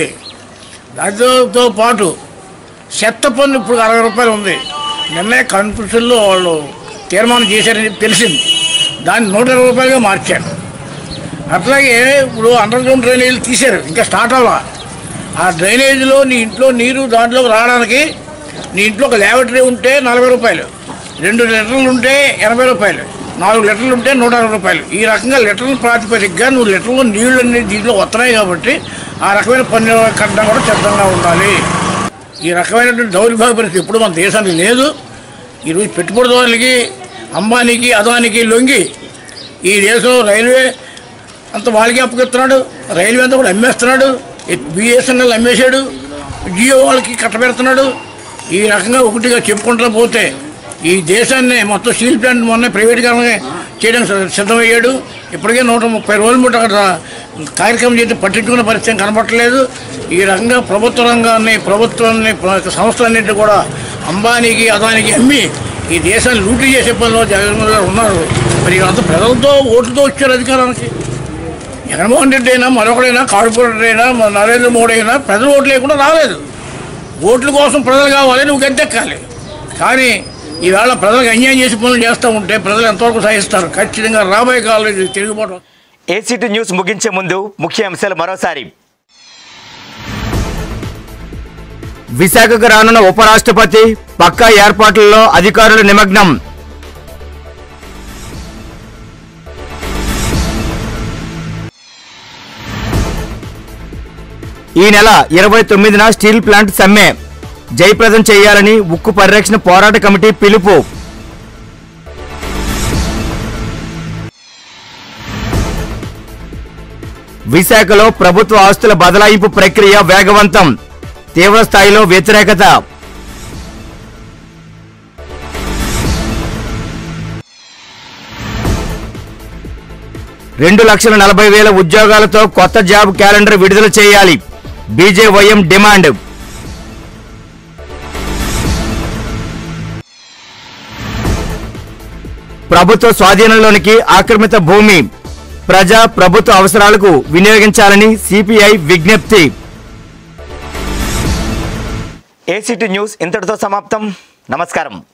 దాంతో పాటు చెత్త పన్ను ఇప్పుడు అరవై రూపాయలు ఉంది నిన్నే కన్ఫ్యూషన్లో వాళ్ళు తీర్మానం చేశారని చెప్పి తెలిసింది దాన్ని నూట ఇరవై రూపాయలుగా మార్చారు అట్లాగే ఇప్పుడు అండర్ గ్రౌండ్ డ్రైనేజీలు తీశారు ఇంకా స్టార్ట్ అవ్వాల ఆ డ్రైనేజీలో నీ ఇంట్లో నీరు దాంట్లోకి రావడానికి నీ ఇంట్లో ఒక ల్యాబరేటరీ ఉంటే నలభై రూపాయలు రెండు లీటర్లు ఉంటే ఎనభై రూపాయలు నాలుగు లీటర్లు ఉంటే నూట అరవై రూపాయలు ఈ రకంగా లీటర్ల ప్రాతిపదికగా నువ్వు లీటర్లో నీళ్ళు అన్ని దీంట్లో వస్తున్నాయి కాబట్టి ఆ రకమైన పన్ను కట్టడం కూడా సిద్ధంగా ఉండాలి ఈ రకమైనటువంటి దౌర్భాగ్య పరిస్థితి ఎప్పుడు మన దేశానికి లేదు ఈరోజు పెట్టుబడిదారులకి అంబానీకి అదానికి లొంగి ఈ దేశంలో రైల్వే అంత వాళ్ళకి అప్పగిస్తున్నాడు రైల్వే అంతా కూడా అమ్మేస్తున్నాడు బిఎస్ఎన్ఎల్ అమ్మేశాడు జియో వాళ్ళకి కట్టబెడుతున్నాడు ఈ రకంగా ఒకటిగా చెప్పుకుంటూ పోతే ఈ దేశాన్ని మొత్తం స్టీల్ ప్లాంట్ మొన్న ప్రైవేట్గా చేయడానికి సి- సిద్ధమయ్యాడు ఇప్పటికే నూట ముప్పై రోజులు ముట్ట అక్కడ కార్యక్రమం చేసి పట్టించుకునే పరిస్థితి కనపట్టలేదు ఈ రకంగా ప్రభుత్వ రంగాన్ని ప్రభుత్వాన్ని ప్ర- సంస్థలన్నింటినీ కూడా అంబానీకి అదానికి అమ్మి ఈ దేశాన్ని లూటీ చేసే పనిలో జగన్మోహన్ గారు ఉన్నారు మరి అంత ప్రజలతో ఓట్లతో వచ్చారు అధికారానికి జగన్మోహన్ రెడ్డి అయినా మరొకడైనా కార్పొరేటర్ అయినా మన నరేంద్ర మోడీ అయినా ప్రజలు ఓట్లు లేకుండా రాలేదు ఓట్ల కోసం ప్రజలు కావాలి నువ్వు గద్దెక్కాలి కానీ ఈవేళ ప్రజలకు అన్యాయం చేసి పనులు చేస్తూ ఉంటే ప్రజలు ఎంతవరకు సహిస్తారు ఖచ్చితంగా రాబోయే కాలంలో ఇది తిరుగుబాటు ఏసీటీ న్యూస్ ముగించే ముందు ముఖ్య అంశాలు మరోసారి విశాఖకు రానున్న ఉపరాష్ట్రపతి పక్కా ఏర్పాట్లలో అధికారుల నిమగ్నం ఈ నెల ఇరవై తొమ్మిదిన స్టీల్ ప్లాంట్ సమ్మె జయప్రదం చేయాలని ఉక్కు పరిరక్షణ పోరాట కమిటీ పిలుపు విశాఖలో ప్రభుత్వ ఆస్తుల బదలాయింపు ప్రక్రియ వేగవంతం తీవ్ర స్థాయిలో వ్యతిరేకత రెండు లక్షల నలభై వేల ఉద్యోగాలతో కొత్త జాబ్ క్యాలెండర్ విడుదల చేయాలి బీజేవైఎం డిమాండ్ ప్రభుత్వ స్వాధీనంలోనికి ఆక్రమిత భూమి ప్రజా ప్రభుత్వ అవసరాలకు వినియోగించాలని సిపిఐ విజ్ఞప్తి ఏసీటీ న్యూస్ ఇంతటితో సమాప్తం నమస్కారం